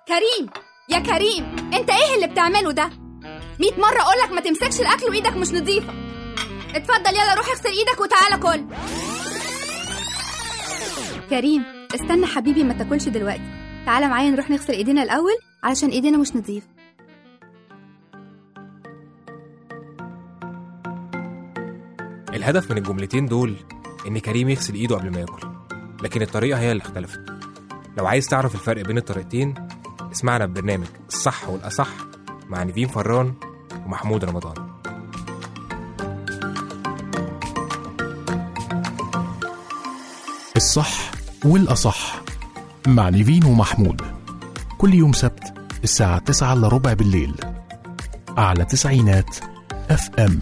كريم يا كريم انت ايه اللي بتعمله ده مية مرة اقولك ما تمسكش الاكل وايدك مش نظيفة اتفضل يلا روح اغسل ايدك وتعالى كل كريم استنى حبيبي ما تاكلش دلوقتي تعالى معايا نروح نغسل ايدينا الاول علشان ايدينا مش نظيفة الهدف من الجملتين دول إن كريم يغسل إيده قبل ما ياكل لكن الطريقة هي اللي اختلفت لو عايز تعرف الفرق بين الطريقتين اسمعنا ببرنامج الصح والأصح مع نيفين فران ومحمود رمضان الصح والأصح مع نيفين ومحمود كل يوم سبت الساعة 9 إلا ربع بالليل على تسعينات اف ام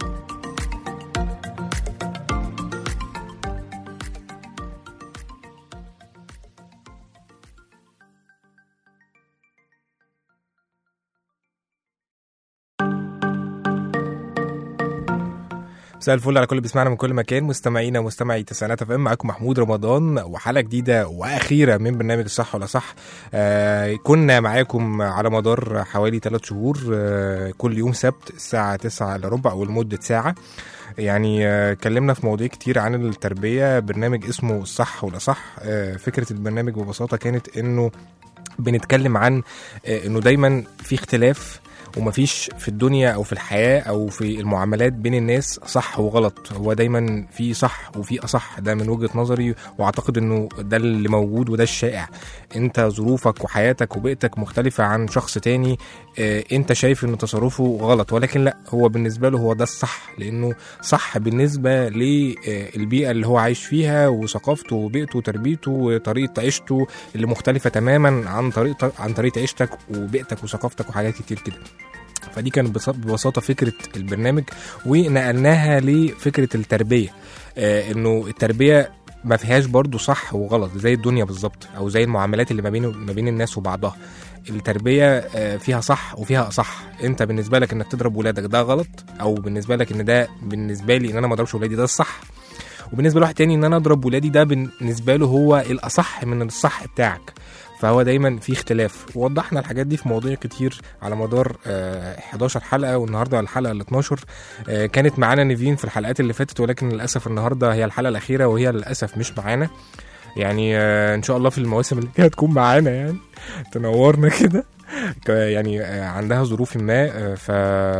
مساء الفل على كل اللي بيسمعنا من كل مكان مستمعينا ومستمعي تسعينات اف ام معاكم محمود رمضان وحلقه جديده واخيره من برنامج الصح ولا صح آه كنا معاكم على مدار حوالي ثلاث شهور آه كل يوم سبت الساعه 9 الا ربع ولمده ساعه يعني آه، اتكلمنا في مواضيع كتير عن التربيه برنامج اسمه الصح والاصح آه، فكره البرنامج ببساطه كانت انه بنتكلم عن آه، انه دايما في اختلاف ومفيش في الدنيا او في الحياه او في المعاملات بين الناس صح وغلط هو دايما في صح وفي اصح ده من وجهه نظري واعتقد انه ده اللي موجود وده الشائع انت ظروفك وحياتك وبيئتك مختلفه عن شخص تاني آه، انت شايف ان تصرفه غلط ولكن لا هو بالنسبه له هو ده الصح لانه صح بالنسبه للبيئه اللي هو عايش فيها وثقافته وبيئته وتربيته وطريقه عيشته اللي مختلفه تماما عن طريقه عن طريقه عيشتك وبيئتك وثقافتك وحاجات كتير كده فدي كانت بص- ببساطه فكره البرنامج ونقلناها لفكره التربيه آه انه التربيه ما فيهاش برضو صح وغلط زي الدنيا بالظبط او زي المعاملات اللي ما بين ما بين الناس وبعضها التربيه آه، فيها صح وفيها صح انت بالنسبه لك انك تضرب ولادك ده غلط او بالنسبه لك ان ده بالنسبه لي ان انا ما اضربش ولادي ده الصح وبالنسبه لواحد تاني ان انا اضرب ولادي ده بالنسبه له هو الاصح من الصح بتاعك فهو دايما في اختلاف ووضحنا الحاجات دي في مواضيع كتير على مدار آه، 11 حلقه والنهارده الحلقه ال 12 آه، كانت معانا نيفين في الحلقات اللي فاتت ولكن للاسف النهارده هي الحلقه الاخيره وهي للاسف مش معانا يعني آه، ان شاء الله في المواسم اللي جايه تكون معانا يعني تنورنا كده ك- يعني آه، عندها ظروف ما آه، ف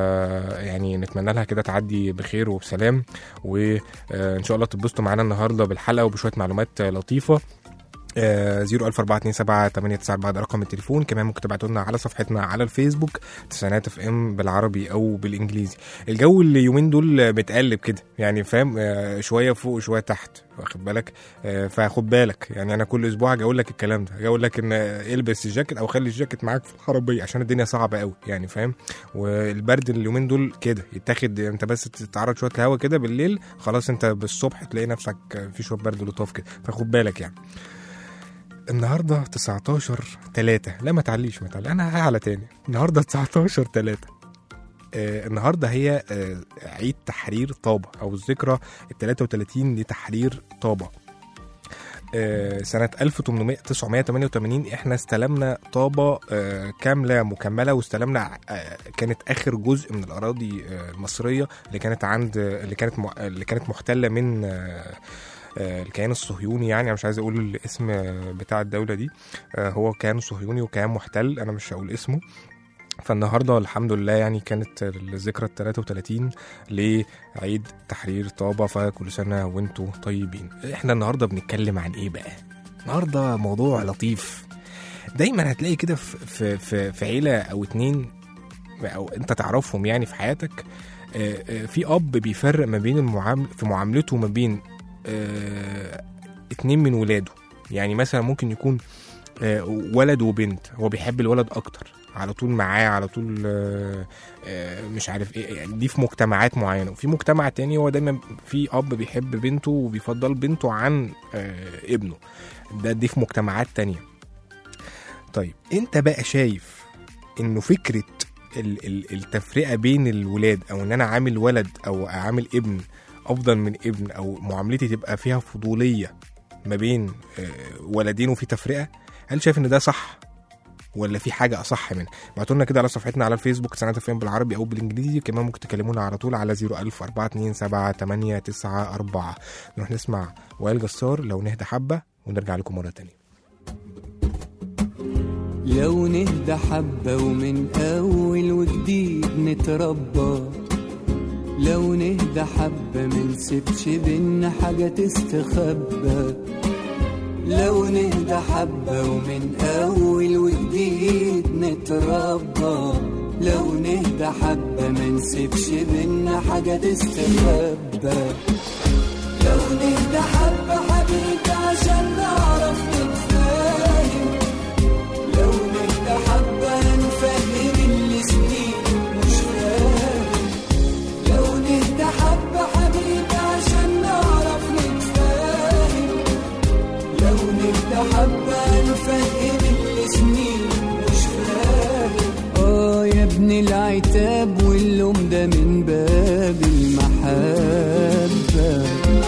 يعني نتمنى لها كده تعدي بخير وبسلام وان شاء الله تتبسطوا معانا النهارده بالحلقه وبشويه معلومات آه، لطيفه زيرو ألف أربعة اتنين سبعة تمانية تسعة بعد رقم التليفون كمان ممكن تبعتوا لنا على صفحتنا على الفيسبوك تسعينات اف ام بالعربي أو بالإنجليزي الجو اليومين دول متقلب كده يعني فاهم آه، شوية فوق وشوية تحت واخد بالك آه، فخد بالك يعني أنا كل أسبوع أجي أقول لك الكلام ده أجي أقول لك إن آه، البس الجاكيت أو خلي الجاكيت معاك في العربية عشان الدنيا صعبة قوي يعني فاهم والبرد اليومين دول كده يتاخد انت بس تتعرض شويه الهوا كده بالليل خلاص انت بالصبح تلاقي نفسك في شويه برد لطاف كده فخد بالك يعني النهارده 19 3 لا ما تعليش ما تعلي انا هعلى تاني النهارده 19 3 آه النهارده هي آه عيد تحرير طابة او الذكرى ال 33 لتحرير طابة آه سنة 1888 احنا استلمنا طابة آه كاملة مكملة واستلمنا آه كانت اخر جزء من الاراضي آه المصرية اللي كانت عند اللي كانت م- اللي كانت محتلة من آه آه، الكيان الصهيوني يعني انا مش عايز اقول الاسم آه، بتاع الدوله دي آه، هو كيان صهيوني وكيان محتل انا مش هقول اسمه فالنهارده الحمد لله يعني كانت الذكرى ال 33 لعيد تحرير طابة فكل سنة وانتم طيبين احنا النهارده بنتكلم عن ايه بقى النهارده موضوع لطيف دايما هتلاقي كده في في في, في عيله او اتنين او انت تعرفهم يعني في حياتك آه، آه، في اب بيفرق ما بين المعامل في معاملته ما بين آه، اتنين من ولاده يعني مثلا ممكن يكون آه، ولد وبنت هو بيحب الولد اكتر على طول معاه على طول آه، آه، مش عارف ايه يعني دي في مجتمعات معينه وفي مجتمع تاني هو دايما في اب بيحب بنته وبيفضل بنته عن آه، ابنه ده دي في مجتمعات تانية طيب انت بقى شايف انه فكره ال- ال- التفرقه بين الولاد او ان انا عامل ولد او عامل ابن افضل من ابن او معاملتي تبقى فيها فضوليه ما بين آه، ولدين وفي تفرقه هل شايف ان ده صح ولا في حاجه اصح منها ابعتوا لنا كده على صفحتنا على الفيسبوك سنه فين بالعربي او بالانجليزي كمان ممكن تكلمونا على طول على 01000 427 نروح نسمع وائل جسار لو نهدى حبه ونرجع لكم مره تانية لو نهدى حبة ومن أول وجديد نتربى لو نهدى حبة منسيبش بينا حاجة تستخبى لو نهدى حبة ومن أول وجديد نتربى لو نهدى حبة منسيبش بينا حاجة تستخبى لو نهدى حبة حبيبي عشان نعرف نتفاهم لو نهدى حبة نفهم اللي سنين مش فاهم لو نهدى حبة حبيبي عشان نعرف نتفاهم لو نهدى حبة نفهم اللي سنين مش فاهم اه يا ابن العتاب واللوم ده من باب المحبة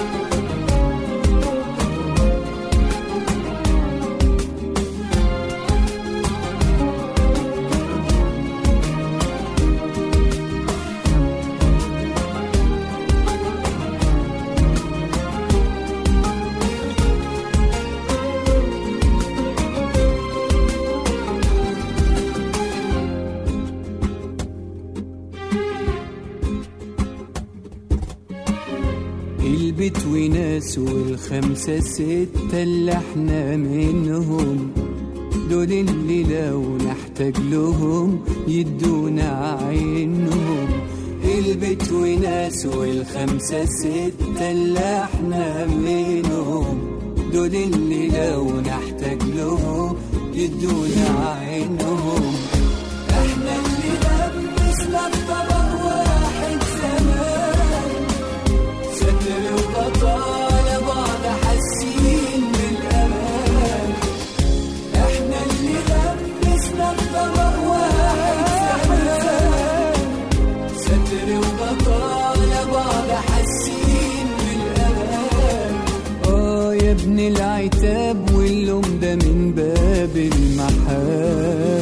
البيت وناس والخمسة ستة اللي احنا منهم دول اللي لو نحتاج لهم يدونا عينهم البيت وناس والخمسة ستة اللي احنا منهم دول اللي لو نحتاج لهم يدونا عينهم احنا اللي لبسنا بطبق واحد زمان ستر وبطالة بعض حاسين بالأمان احنا اللي لبسنا بطبق واحد زمان ستر وبطالة بعض حاسين بالأمان اه يا ابن العتاب واللوم ده من باب المحبة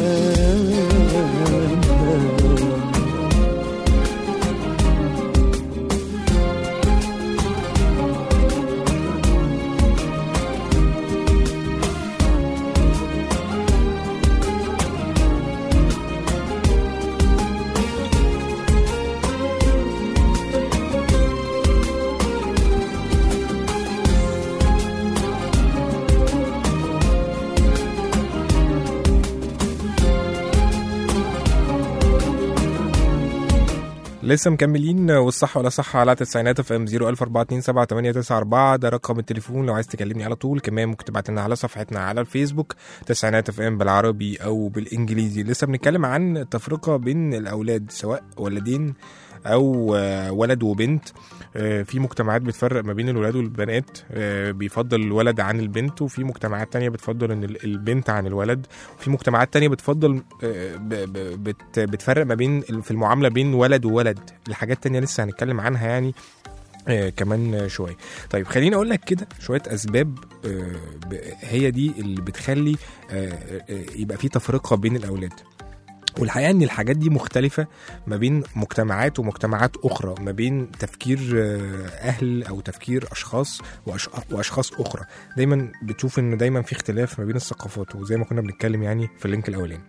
لسه مكملين والصح ولا صح على تسعينات اف ام 014278994 ده رقم التليفون لو عايز تكلمني على طول كمان ممكن تبعت لنا على صفحتنا على الفيسبوك تسعينات اف ام بالعربي او بالانجليزي لسه بنتكلم عن التفرقه بين الاولاد سواء ولدين او آه، ولد وبنت آه، في مجتمعات بتفرق ما بين الولاد والبنات آه، بيفضل الولد عن البنت وفي مجتمعات تانية بتفضل ان ال- البنت عن الولد وفي مجتمعات تانية بتفضل آه، ب- ب- بت- بتفرق ما بين في المعامله بين ولد وولد الحاجات تانية لسه هنتكلم عنها يعني آه كمان آه، شويه طيب خليني اقول لك كده شويه اسباب آه ب- هي دي اللي بتخلي آه آه، يبقى في تفرقه بين الاولاد والحقيقه ان الحاجات دي مختلفه ما بين مجتمعات ومجتمعات اخرى ما بين تفكير آه، اهل او تفكير اشخاص وأش- واشخاص اخرى دايما بتشوف ان دايما في اختلاف ما بين الثقافات وزي ما كنا بنتكلم يعني في اللينك الاولاني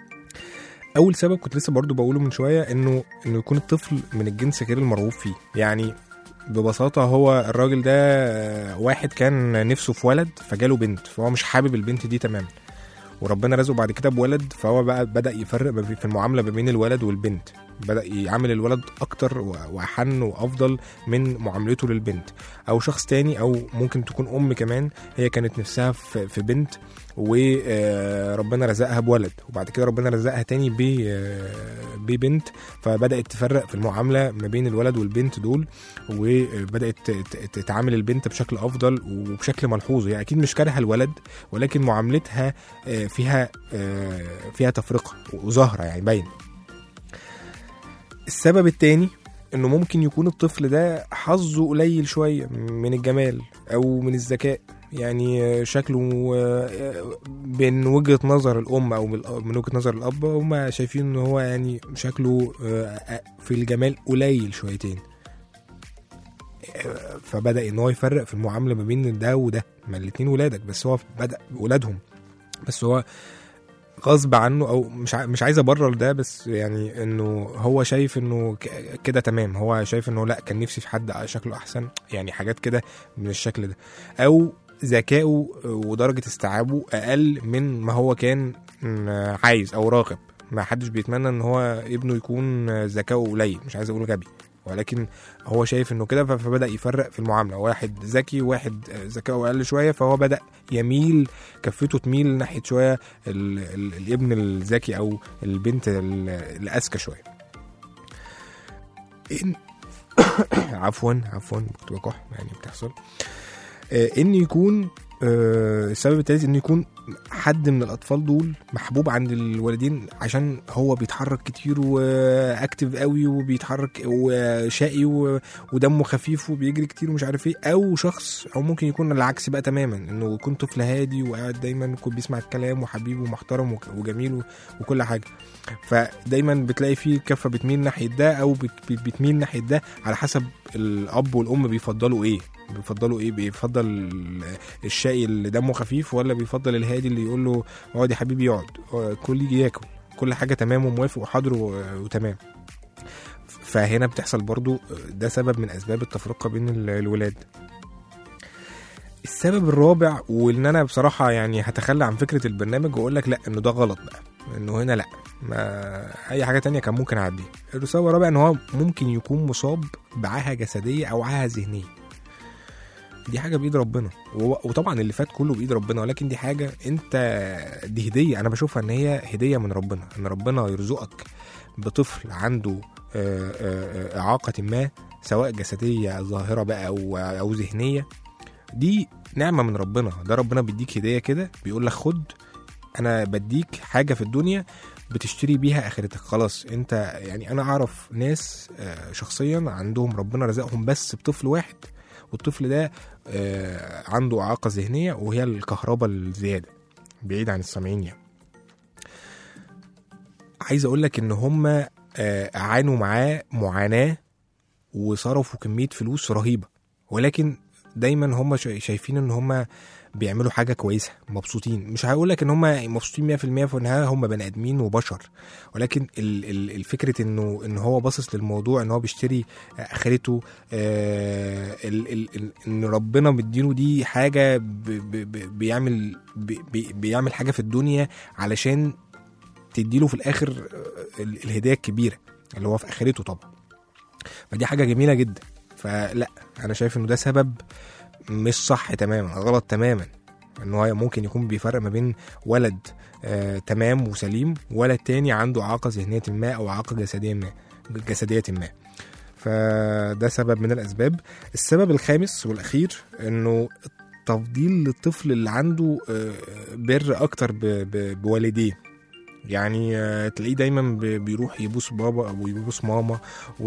اول سبب كنت لسه برضو بقوله من شويه انه انه يكون الطفل من الجنس غير المرغوب فيه يعني ببساطة هو الراجل ده آه، واحد كان نفسه في ولد فجاله بنت فهو مش حابب البنت دي تماما وربنا رزقه بعد كده بولد فهو بقى بدأ يفرق ما بين- في المعاملة ما بين الولد والبنت بدأ يعامل الولد أكتر و- وأحن وأفضل من معاملته للبنت أو شخص تاني أو ممكن تكون أم كمان هي كانت نفسها في في بنت وربنا رزقها بولد وبعد كده ربنا رزقها تاني ب- آه، ببنت فبدأت تفرق في المعاملة ما بين الولد والبنت دول وبدأت ت- ت- تتعامل البنت بشكل أفضل وبشكل ملحوظ هي أكيد مش كارهة الولد ولكن معاملتها آه، فيها آه، فيها تفرقة وظاهرة يعني باينة السبب التاني انه ممكن يكون الطفل ده حظه قليل شويه من الجمال او من الذكاء يعني شكله آه، من وجهة نظر الأم أو من من وجهة نظر الأب هم شايفين إن هو يعني شكله آه، في الجمال قليل شويتين آه، فبدأ إن هو يفرق في المعاملة ما بين ده وده ما الاتنين ولادك بس هو بدأ ولادهم بس هو غصب عنه او مش ع- مش عايز ابرر ده بس يعني انه هو شايف انه ك- كده تمام هو شايف انه لا كان نفسي في حد شكله احسن يعني حاجات كده من الشكل ده او ذكائه ودرجة استيعابه أقل من ما هو كان م- عايز أو راغب ما حدش بيتمنى إن هو ابنه يكون ذكائه قليل مش عايز أقول غبي ولكن هو شايف إنه كده ف- فبدأ يفرق في المعاملة واحد ذكي واحد ذكائه أقل شوية فهو بدأ يميل كفته تميل ناحية شوية ال ال الابن الذكي أو البنت ال- الأذكى شوية إن عفوا عفوا كنت بكح يعني بتحصل آه، ان يكون آه، السبب الثالث ان يكون حد من الاطفال دول محبوب عند الوالدين عشان هو بيتحرك كتير واكتف قوي وبيتحرك وشقي و- ودمه خفيف وبيجري كتير ومش عارف ايه او شخص او ممكن يكون العكس بقى تماما انه يكون طفل هادي وقاعد دايما يكون بيسمع الكلام وحبيب ومحترم وك- وجميل و- وكل حاجه فدايما بتلاقي فيه كفه بتميل ناحيه ده او بت- بتميل ناحيه ده على حسب الاب والام بيفضلوا ايه بيفضلوا ايه بيفضل الشقي اللي دمه خفيف ولا بيفضل الهادي اللي يقول له اقعد يا حبيبي اقعد آه، كل يجي ياكل كل حاجه تمام وموافق وحاضر و- وتمام فهنا بتحصل برضو ده سبب من اسباب التفرقه بين ال- الولاد السبب الرابع وان انا بصراحه يعني هتخلى عن فكره البرنامج واقول لك لا انه ده غلط بقى انه هنا لا ما اي حاجه تانية كان ممكن اعديها السبب الرابع ان هو ممكن يكون مصاب بعاهه جسديه او عاهه ذهنيه دي حاجه بايد ربنا و- وطبعا اللي فات كله بايد ربنا ولكن دي حاجه انت دي هديه انا بشوفها ان هي هديه من ربنا ان ربنا يرزقك بطفل عنده آه، آه، آه، اعاقه ما سواء جسديه ظاهره بقى او او ذهنيه دي نعمه من ربنا ده ربنا بيديك هديه كده بيقول لك خد انا بديك حاجه في الدنيا بتشتري بيها اخرتك خلاص انت يعني انا اعرف ناس آه، شخصيا عندهم ربنا رزقهم بس بطفل واحد والطفل ده آه، عنده اعاقه ذهنيه وهي الكهرباء الزياده بعيد عن السامعين يعني عايز اقول لك ان هم آه، عانوا معاه معاناه وصرفوا كميه فلوس رهيبه ولكن دايما هم شا- شايفين ان هم بيعملوا حاجه كويسه مبسوطين مش هقول لك ان هم مبسوطين 100% في انها هم بني ادمين وبشر ولكن ال- ال- الفكره انه ان هو باصص للموضوع ان هو بيشتري اخرته آه ال- ال- ال- ان ربنا مديله دي حاجه ب ب ب بيعمل ب ب بيعمل حاجه في الدنيا علشان تديله في الاخر آه، ال- الهديه الكبيره اللي هو في اخرته طبعا فدي حاجه جميله جدا فلا انا شايف انه ده سبب مش صح تماما غلط تماما ان هو ممكن يكون بيفرق ما بين ولد آه تمام وسليم ولد تاني عنده اعاقه ذهنيه ما او اعاقه جسديه ما جسديه ما فده سبب من الاسباب السبب الخامس والاخير انه تفضيل للطفل اللي عنده آه، بر اكتر ب- ب- بوالديه يعني آه، تلاقيه دايما ب- بيروح يبوس بابا او يبوس ماما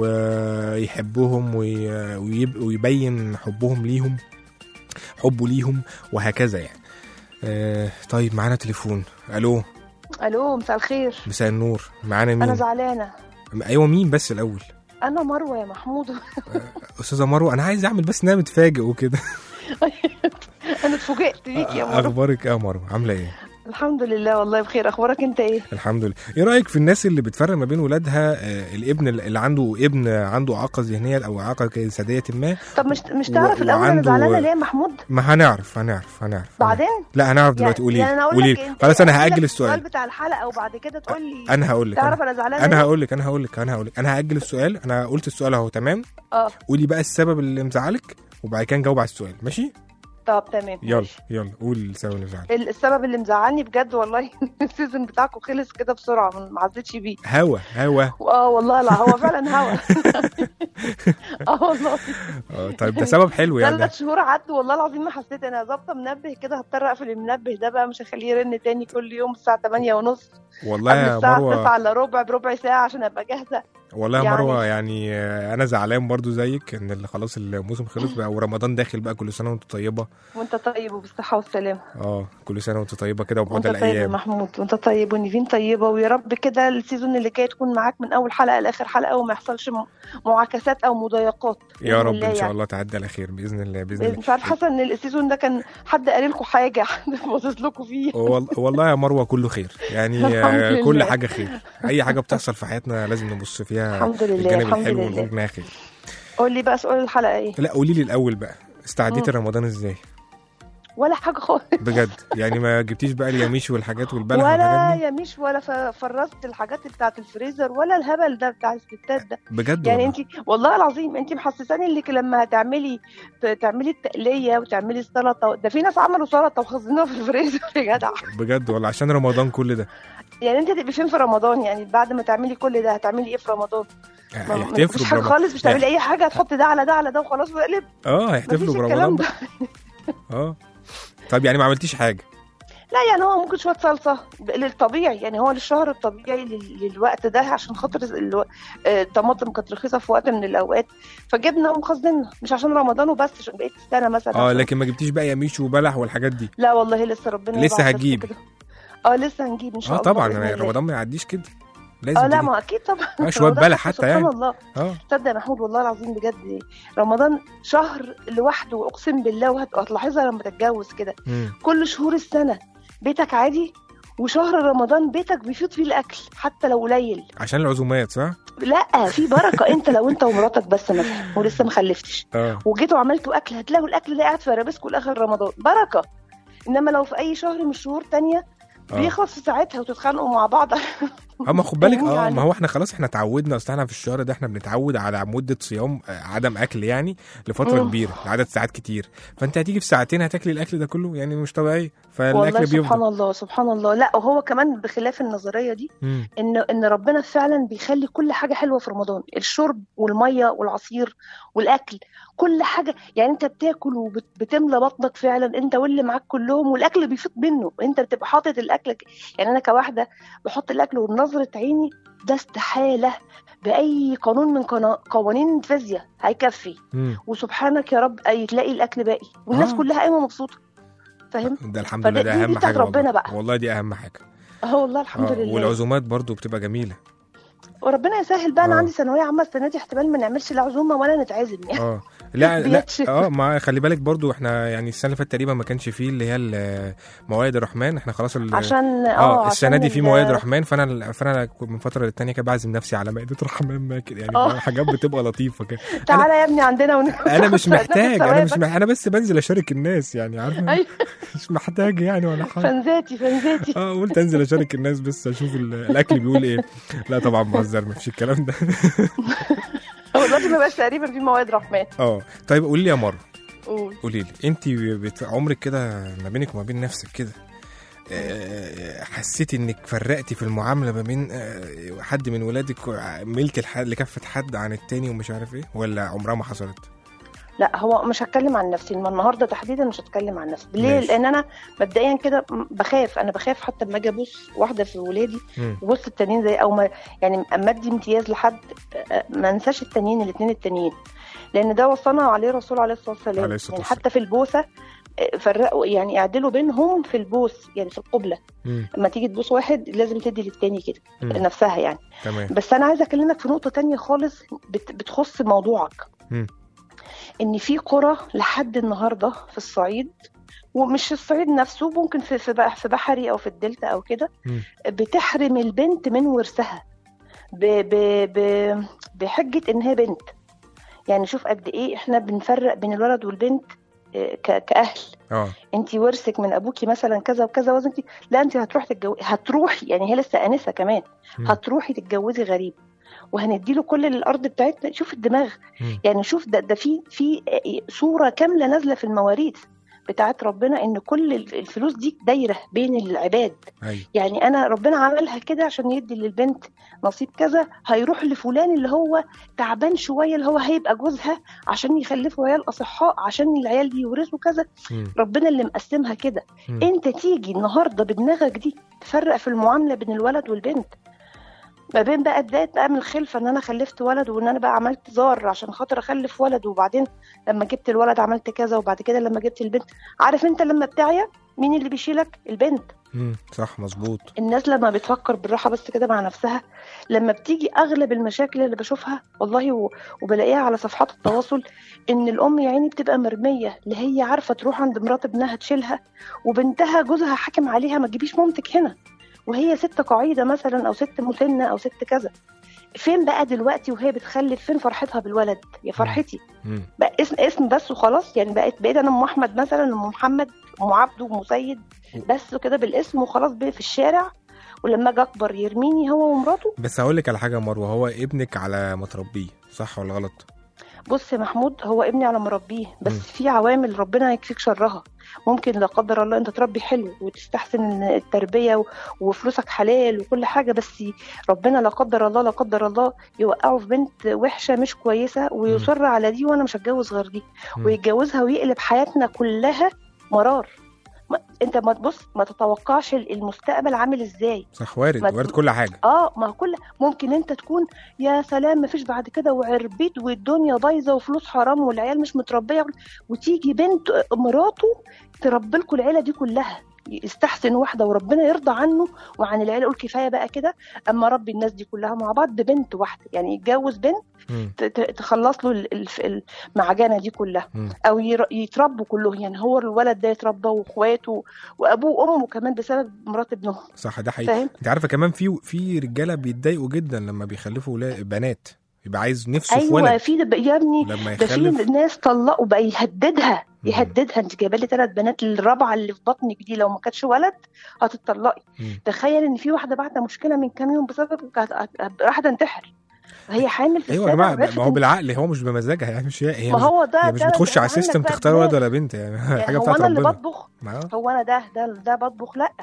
ويحبهم وي- ويب- ويبين حبهم ليهم حبه ليهم وهكذا يعني آه طيب معانا تليفون الو الو مساء الخير مساء النور معانا انا مين زعلانه ايوه مين بس الاول انا مروه يا محمود استاذه مروه انا عايز اعمل بس انها متفاجئ وكده انا اتفوجئت بيك يا مروه اخبارك ايه يا مروه عامله ايه الحمد لله والله بخير اخبارك انت ايه الحمد لله ايه رايك في الناس اللي بتفرق ما بين ولادها آه الابن اللي عنده ابن عنده اعاقه ذهنيه او اعاقه جسديه ما طب مش مش و- تعرف الاول انا وعنده- زعلانه ليه يا محمود ما هنعرف هنعرف هنعرف بعدين لا هنعرف دلوقتي قولي يعني انا اقول قولي لك لي. انت خلاص انا أقول لك هاجل السؤال السؤال بتاع الحلقه وبعد كده تقول لي انا هقول لك تعرف انا انا زعلانه انا ليه؟ هقول لك انا هقول لك انا هقول لك انا هاجل السؤال انا قلت السؤال اهو تمام اه قولي بقى السبب اللي مزعلك وبعد كده نجاوب على السؤال ماشي طب تمام يلا ماشي. يلا قول السبب اللي مزعلك ال- السبب اللي مزعلني بجد والله السيزون بتاعكم خلص كده بسرعه ما ما عزتش بيه هوا هوا اه والله لا هو فعلا هوا اه والله آه، طيب ده سبب حلو يعني ده ثلاث شهور عدوا والله العظيم ما حسيت انا ظابطه منبه كده هضطر اقفل المنبه ده بقى مش هخليه يرن تاني كل يوم الساعه 8 ونص والله قبل يا الساعه مروه 9 الا ربع بربع ساعه عشان ابقى جاهزه والله يا يعني- مروه يعني آه، انا زعلان برضو زيك ان اللي خلاص الموسم خلص بقى ورمضان داخل بقى كل سنه وانت طيبه وانت طيب وبالصحه والسلامه اه كل سنه وانت طيبه كده وانت وبعد طيب يا الايام محمود وانت طيب ونيفين طيبه ويا رب كده السيزون اللي جاي تكون معاك من اول حلقه لاخر حلقه وما يحصلش م- معاكسات او مضايقات يا بإذن رب الله ان شاء يعني. الله تعدي على خير باذن الله باذن الله مش عارفه حاسه ان السيزون ده كان حد قال لكم حاجه حد باصص لكم فيه وال- والله يا مروه كله خير يعني الحمد آه، لله. كل حاجه خير اي حاجه بتحصل في حياتنا لازم نبص فيها الحمد لله الجانب الحمد الحلو لله ونقول انها خير قول لي بقى سؤال الحلقه ايه لا قولي لي الاول بقى استعديتي مم. رمضان ازاي ولا حاجه خالص بجد يعني ما جبتيش بقى اليميش والحاجات والبلح ولا والحاجات دي يميش ولا ف- فرزت الحاجات بتاعت الفريزر ولا الهبل ده بتاع الستات ده بجد يعني والله. انت والله العظيم انت محسساني انك لما هتعملي ت- تعملي التقليه وتعملي السلطه ده في ناس عملوا سلطه وخزنوها في الفريزر يا جدع بجد والله عشان رمضان كل ده يعني انت هتبقي فين في رمضان يعني بعد ما تعملي كل ده هتعملي ايه في رمضان ما- ما هيحتفلوا تفيش حاجه برمضان خالص مش تعملي اي حاجه هتحطي ده على ده على ده وخلاص وقلب اه مفيش هيحتفلوا برمضان الكلام ده بقى. اه طب يعني ما عملتيش حاجه لا يعني هو ممكن شويه صلصه للطبيعي يعني هو للشهر الطبيعي لل- للوقت ده عشان خاطر الو- آه، الطماطم كانت رخيصه في وقت من الاوقات فجبنا ومخزننا مش عشان رمضان وبس عشان بقيت السنه مثلا اه عشان- لكن ما جبتيش بقى يميش وبلح والحاجات دي لا والله لسه ربنا لسه يبعت بس هتجيب. كده. اه لسه هنجيب ان شاء اه الله طبعا بإذن الله. رمضان ما يعديش كده لازم اه لا تجيب. ما اكيد طبعا اه شويه رمضان بلح حتى سبحان يعني الله اه تصدق يا محمود والله العظيم بجد رمضان شهر لوحده اقسم بالله وهت- وهتلاحظها لما تتجوز كده مم. كل شهور السنه بيتك عادي وشهر رمضان بيتك بيفيض فيه الاكل حتى لو قليل عشان العزومات صح لا في بركه انت لو انت ومراتك بس مثلا ولسه ما خلفتش اه وجيتوا عملتوا اكل هتلاقوا الاكل ده قاعد في رابسكوا لاخر رمضان بركه انما لو في اي شهر من الشهور تانية اه بيخلص في ساعتها وتتخانقوا مع بعض اه ما خد بالك فاهمني اه يعني. ما هو احنا خلاص احنا اتعودنا اصل احنا في الشهر ده احنا بنتعود على مده صيام آه، عدم اكل يعني لفتره مم. كبيره لعدد ساعات كتير فانت هتيجي في ساعتين هتاكلي الاكل ده كله يعني مش طبيعي والله فالاكل سبحان بيفضل الله سبحان الله لا وهو كمان بخلاف النظريه دي مم. ان ان ربنا فعلا بيخلي كل حاجه حلوه في رمضان الشرب والميه والعصير والاكل كل حاجه يعني انت بتاكل وبتملى بطنك فعلا انت واللي معاك كلهم والاكل بيفيض منه انت بتبقى حاطط الاكل يعني انا كواحده بحط الاكل ونظره عيني ده استحاله باي قانون من قنا- قوانين الفيزياء هيكفي مم. وسبحانك يا رب أي تلاقي الاكل باقي والناس آه. كلها قايمه مبسوطه فاهم ده الحمد فدي- لله ده دي اهم بتاعت حاجه ربنا والله. بقى. والله دي اهم حاجه اه والله الحمد آه، لله والعزومات برضو بتبقى جميله وربنا يسهل بقى انا آه. عندي ثانويه عامه السنه دي احتمال ما نعملش لا عزومه ولا نتعزم يعني اه لا لا بيتش. اه ما خلي بالك برضو احنا يعني السنه اللي فاتت تقريبا ما كانش فيه اللي هي ال- موائد الرحمن احنا خلاص ال- عشان اه السنه عشان دي في ال- موائد رحمن فانا فانا من فتره للتانيه كده بعزم نفسي على مائده رحمن ماكل يعني آه. حاجات بتبقى لطيفه كده تعالى يا ابني عندنا ون... انا مش محتاج انا مش ثوابك. محتاج انا بس بنزل اشارك الناس يعني عارفه أيوة. مش محتاج يعني ولا حاجه فنزاتي فنزاتي اه قلت انزل اشارك الناس بس اشوف ال- الاكل بيقول ايه لا طبعا بهزر مفيش الكلام ده هو دلوقتي ما بقاش تقريبا في مواد رحمن اه طيب قولي لي يا مروه قول قولي لي انت بت... عمرك كده ما بينك وما بين نفسك كده آه، حسيتي انك فرقتي في المعامله ما بين آه، حد من ولادك ملت الحد لكفه حد عن التاني ومش عارف ايه ولا عمرها ما حصلت لا هو مش هتكلم عن نفسي ما النهارده تحديدا مش هتكلم عن نفسي ليه ماشي. لان انا مبدئيا كده م- بخاف انا بخاف حتى لما اجي ابص واحده في ولادي مم. وبص التانيين زي او ما يعني اما ادي امتياز لحد آه، ما انساش التانيين الاثنين التانيين لان ده وصانا عليه الرسول عليه الصلاه والسلام عليه الصلاة يعني والسلام. حتى في البوسه آه، فرقوا يعني اعدلوا بينهم في البوس يعني في القبله مم. لما تيجي تبوس واحد لازم تدي للتاني كده مم. نفسها يعني تمام بس انا عايزه اكلمك في نقطه تانية خالص بت- بتخص موضوعك مم. ان في قرى لحد النهارده في الصعيد ومش الصعيد نفسه ممكن في في بح- في بحري او في الدلتا او كده مم. بتحرم البنت من ورثها ب ب ب بحجه ان هي بنت يعني شوف قد ايه احنا بنفرق بين الولد والبنت آه، ك- كاهل اه انت ورثك من ابوكي مثلا كذا وكذا وزنك لا انت هتروحي تتجوزي هتروحي يعني هي لسه انسه كمان مم. هتروحي تتجوزي غريب وهنديله كل الارض بتاعتنا شوف الدماغ مم. يعني شوف ده ده في في صوره كامله نازله في المواريث بتاعت ربنا ان كل الفلوس دي دايره بين العباد ايوه يعني انا ربنا عملها كده عشان يدي للبنت نصيب كذا هيروح لفلان اللي هو تعبان شويه اللي هو هيبقى جوزها عشان يخلفوا عيال اصحاء عشان العيال دي يورثوا كذا مم. ربنا اللي مقسمها كده مم. انت تيجي النهارده بدماغك دي تفرق في المعامله بين الولد والبنت ما بين بقى بدايه بقى من الخلفه ان انا خلفت ولد وان انا بقى عملت زار عشان خاطر اخلف ولد وبعدين لما جبت الولد عملت كذا وبعد كده لما جبت البنت عارف انت لما بتعيا مين اللي بيشيلك البنت مم. صح مظبوط الناس لما بتفكر بالراحه بس كده مع نفسها لما بتيجي اغلب المشاكل اللي بشوفها والله و- وبلاقيها على صفحات التواصل ان الام يا عيني بتبقى مرميه اللي هي عارفه تروح عند مرات ابنها تشيلها وبنتها جوزها حاكم عليها ما تجيبيش مامتك هنا وهي ست قاعده مثلا او ست مسنه او ست كذا فين بقى دلوقتي وهي بتخلف فين فرحتها بالولد يا فرحتي مم. بقى اسم اسم بس وخلاص يعني بقيت بقيت انا ام احمد مثلا ام محمد ام عبده ام سيد بس كده بالاسم وخلاص بقى في الشارع ولما اجي اكبر يرميني هو ومراته بس هقول لك على حاجه يا مروه هو ابنك على ما تربيه صح ولا غلط بص يا محمود هو ابني على مربيه بس مم. في عوامل ربنا يكفيك شرها ممكن لا قدر الله انت تربي حلو وتستحسن التربيه و- وفلوسك حلال وكل حاجه بس ربنا لا قدر الله لا قدر الله يوقعه في بنت وحشه مش كويسه ويصر على دي وانا مش هتجوز غير دي مم. ويتجوزها ويقلب حياتنا كلها مرار ما انت ما تبص ما تتوقعش المستقبل عامل ازاي صح وارد ما- وارد كل حاجه اه ما هو كل ممكن انت تكون يا سلام ما فيش بعد كده وعربيت والدنيا بايظه وفلوس حرام والعيال مش متربيه وتيجي بنت مراته تربي لكم العيله دي كلها يستحسن واحده وربنا يرضى عنه وعن العيله يقول كفايه بقى كده اما ربي الناس دي كلها مع بعض ببنت واحده يعني يتجوز بنت مم. ت- ت- تخلص له ال- ال- المعجنه دي كلها مم. او ير- يتربوا كلهم يعني هو الولد ده يتربى واخواته وابوه وامه كمان بسبب مرات ابنهم صح ده حقيقي فاهم انت عارفه كمان في في رجاله بيتضايقوا جدا لما بيخلفوا ولا بنات يبقى عايز نفسه في ايوه ولد في ده يا ابني لما ده في يخلف ناس طلقوا بقى يهددها مم. يهددها انت جايبه لي ثلاث بنات الرابعه اللي في بطنك دي لو ما كانتش ولد هتطلقي مم. تخيل ان في واحده بعد مشكله من كام يوم بسبب كانت- راح تنتحر وهي حامل في ايوه يا السابع جماعه وعرفت ما هو إن- بالعقل هو مش بمزاجها يعني مش هي هي ما مش, هو ده هي مش ده- بتخش ده على عندك سيستم بقى تختار ولد بنات. ولا بنت يعني يعني حاجه هو بتاعت انا اللي ربنا بطبخ ما هو. هو انا ده ده ده بطبخ لا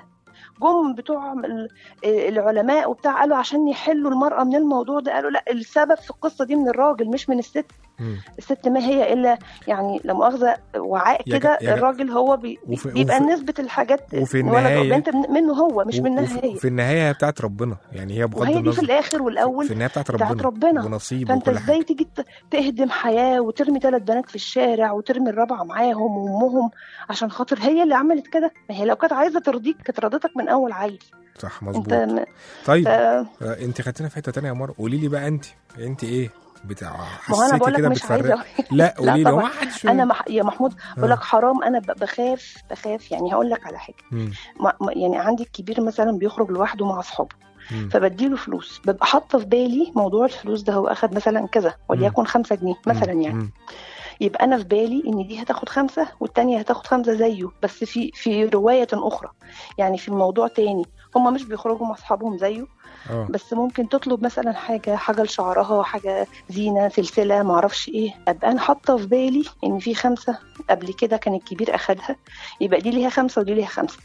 جم بتوع ال- العلماء وبتاع قالوا عشان يحلوا المرأة من الموضوع ده قالوا لا السبب في القصة دي من الراجل مش من الست مم. الست ما هي الا يعني لا مؤاخذه وعاء يا كده جا- يا جا- الراجل هو بي وفي- بيبقى وفي- نسبه الحاجات وفي ولد أو النهاية- بنت من- منه هو مش منها وفي, هي في النهايه هي بتاعت ربنا يعني هي بغض وهي دي في النظر الاخر والاول في النهايه بتاعت بتاعت ربنا ربنا. ونصيب فانت وكل ازاي حاجه تيجي ت- تهدم حياه وترمي ثلاث بنات في الشارع وترمي الرابعه معاهم وامهم عشان خاطر هي اللي عملت كده ما هي لو كانت عايزه ترضيك كانت رضتك من اول عيل صح انت مظبوط م- طيب ف- آه، انت خدتنا في حته تانية يا مروه قولي لي بقى انت انت ايه بتاع ما هو انا بقول حسيتي لك كده مش بتفرق عايزه لا قولي لي طبعاً. ما حدش انا مح... يا محمود بقول آه. لك حرام انا ب- بخاف بخاف يعني هقول لك على حاجه مم. ما... ما- يعني عندي الكبير مثلا بيخرج لوحده مع اصحابه مم. فبديله فلوس ببقى حاطه في بالي موضوع الفلوس ده هو اخد مثلا كذا وليكن خمسة جنيه مثلا مم. يعني مم. يبقى انا في بالي ان دي هتاخد خمسة والتانية هتاخد خمسة زيه بس في في رواية اخرى يعني في موضوع تاني هما مش بيخرجوا مع اصحابهم زيه اه بس ممكن تطلب مثلا حاجة حاجة لشعرها حاجة زينة سلسلة معرفش ايه ابقى انا حاطة في بالي ان في خمسة قبل كده كان الكبير اخدها يبقى دي ليها خمسة ودي ليها خمسة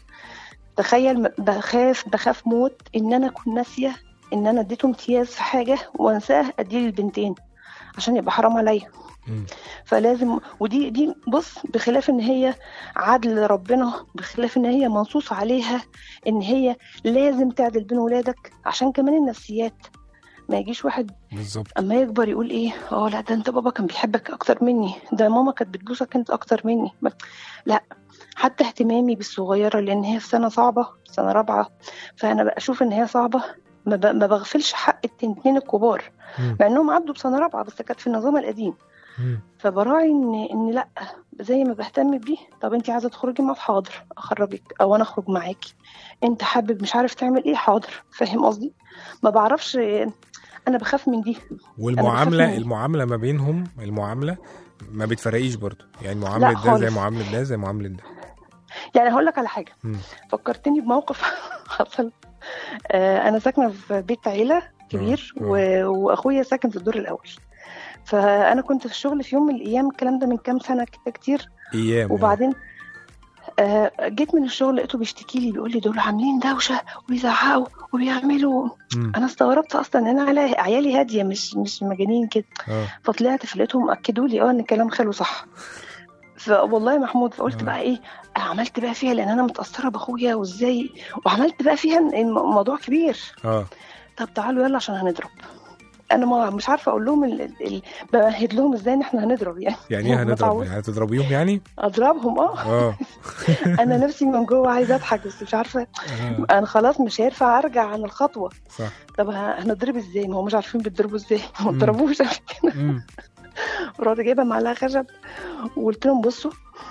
تخيل م- بخاف بخاف موت ان انا اكون ناسية ان انا اديته امتياز في حاجة وانساه اديه للبنتين عشان يبقى حرام عليا مم. فلازم ودي دي بص بخلاف ان هي عدل ربنا بخلاف ان هي منصوص عليها ان هي لازم تعدل بين ولادك عشان كمان النفسيات ما يجيش واحد بالظبط اما يكبر يقول ايه اه لا ده انت بابا كان بيحبك اكتر مني ده ماما كانت بتبوسك انت اكتر مني ما- لا حتى اهتمامي بالصغيره لان هي في سنه صعبه سنه رابعه فانا بشوف ان هي صعبه ما ب- ما بغفلش حق الاتنين الكبار مم. مع انهم عدوا بسنه رابعه بس كانت في النظام القديم مم. فبراعي ان ان لا زي ما بهتم بيه طب انت عايزه تخرجي مع حاضر اخرجك او انا اخرج معاكي انت حابب مش عارف تعمل ايه حاضر فاهم قصدي ما بعرفش انا بخاف من دي والمعامله من- المعامله ما بينهم المعامله ما بتفرقيش برضو يعني معامله ده خالص. زي معامله ده زي معامله ده يعني هقول لك على حاجه مم. فكرتني بموقف حصل آه انا ساكنه في بيت عيله كبير آه. و- واخويا ساكن في الدور الاول فانا كنت في الشغل في يوم من الايام الكلام ده من كام سنه كده كتير ايام وبعدين آه جيت من الشغل لقيته بيشتكي لي بيقول لي دول عاملين دوشه وبيزعقوا وبيعملوا مم. انا استغربت اصلا ان انا على- عيالي هاديه مش مش مجانين كده اه فطلعت فلقيتهم اكدوا لي اه ان الكلام خلو صح فوالله يا محمود فقلت آه. بقى ايه عملت بقى فيها لان انا متاثره باخويا وازاي وعملت بقى فيها إن الموضوع كبير اه طب تعالوا يلا عشان هنضرب انا ما مش عارفه اقول لهم ال... ال... بمهد لهم ازاي ان احنا هنضرب يعني يعني ايه ما هنضرب تعود- يعني هتضربيهم يعني اضربهم اه اه انا نفسي من جوه عايزه اضحك بس مش عارفه آه، انا خلاص مش هينفع ارجع عن الخطوه صح طب ه- هنضرب ازاي ما هو مش عارفين بيتضربوا ازاي ما مم. ضربوش مم. رحت جايبه معلقه خشب وقلت لهم بصوا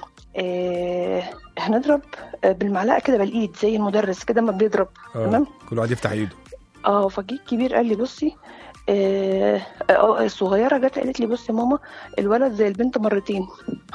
آه هنضرب آه، بالمعلقه كده بالايد زي المدرس كده ما بيضرب اه تمام كل واحد يفتح ايده اه فجيت كبير قال لي بصي آه آه، الصغيره جت قالت لي بصي يا ماما الولد زي البنت مرتين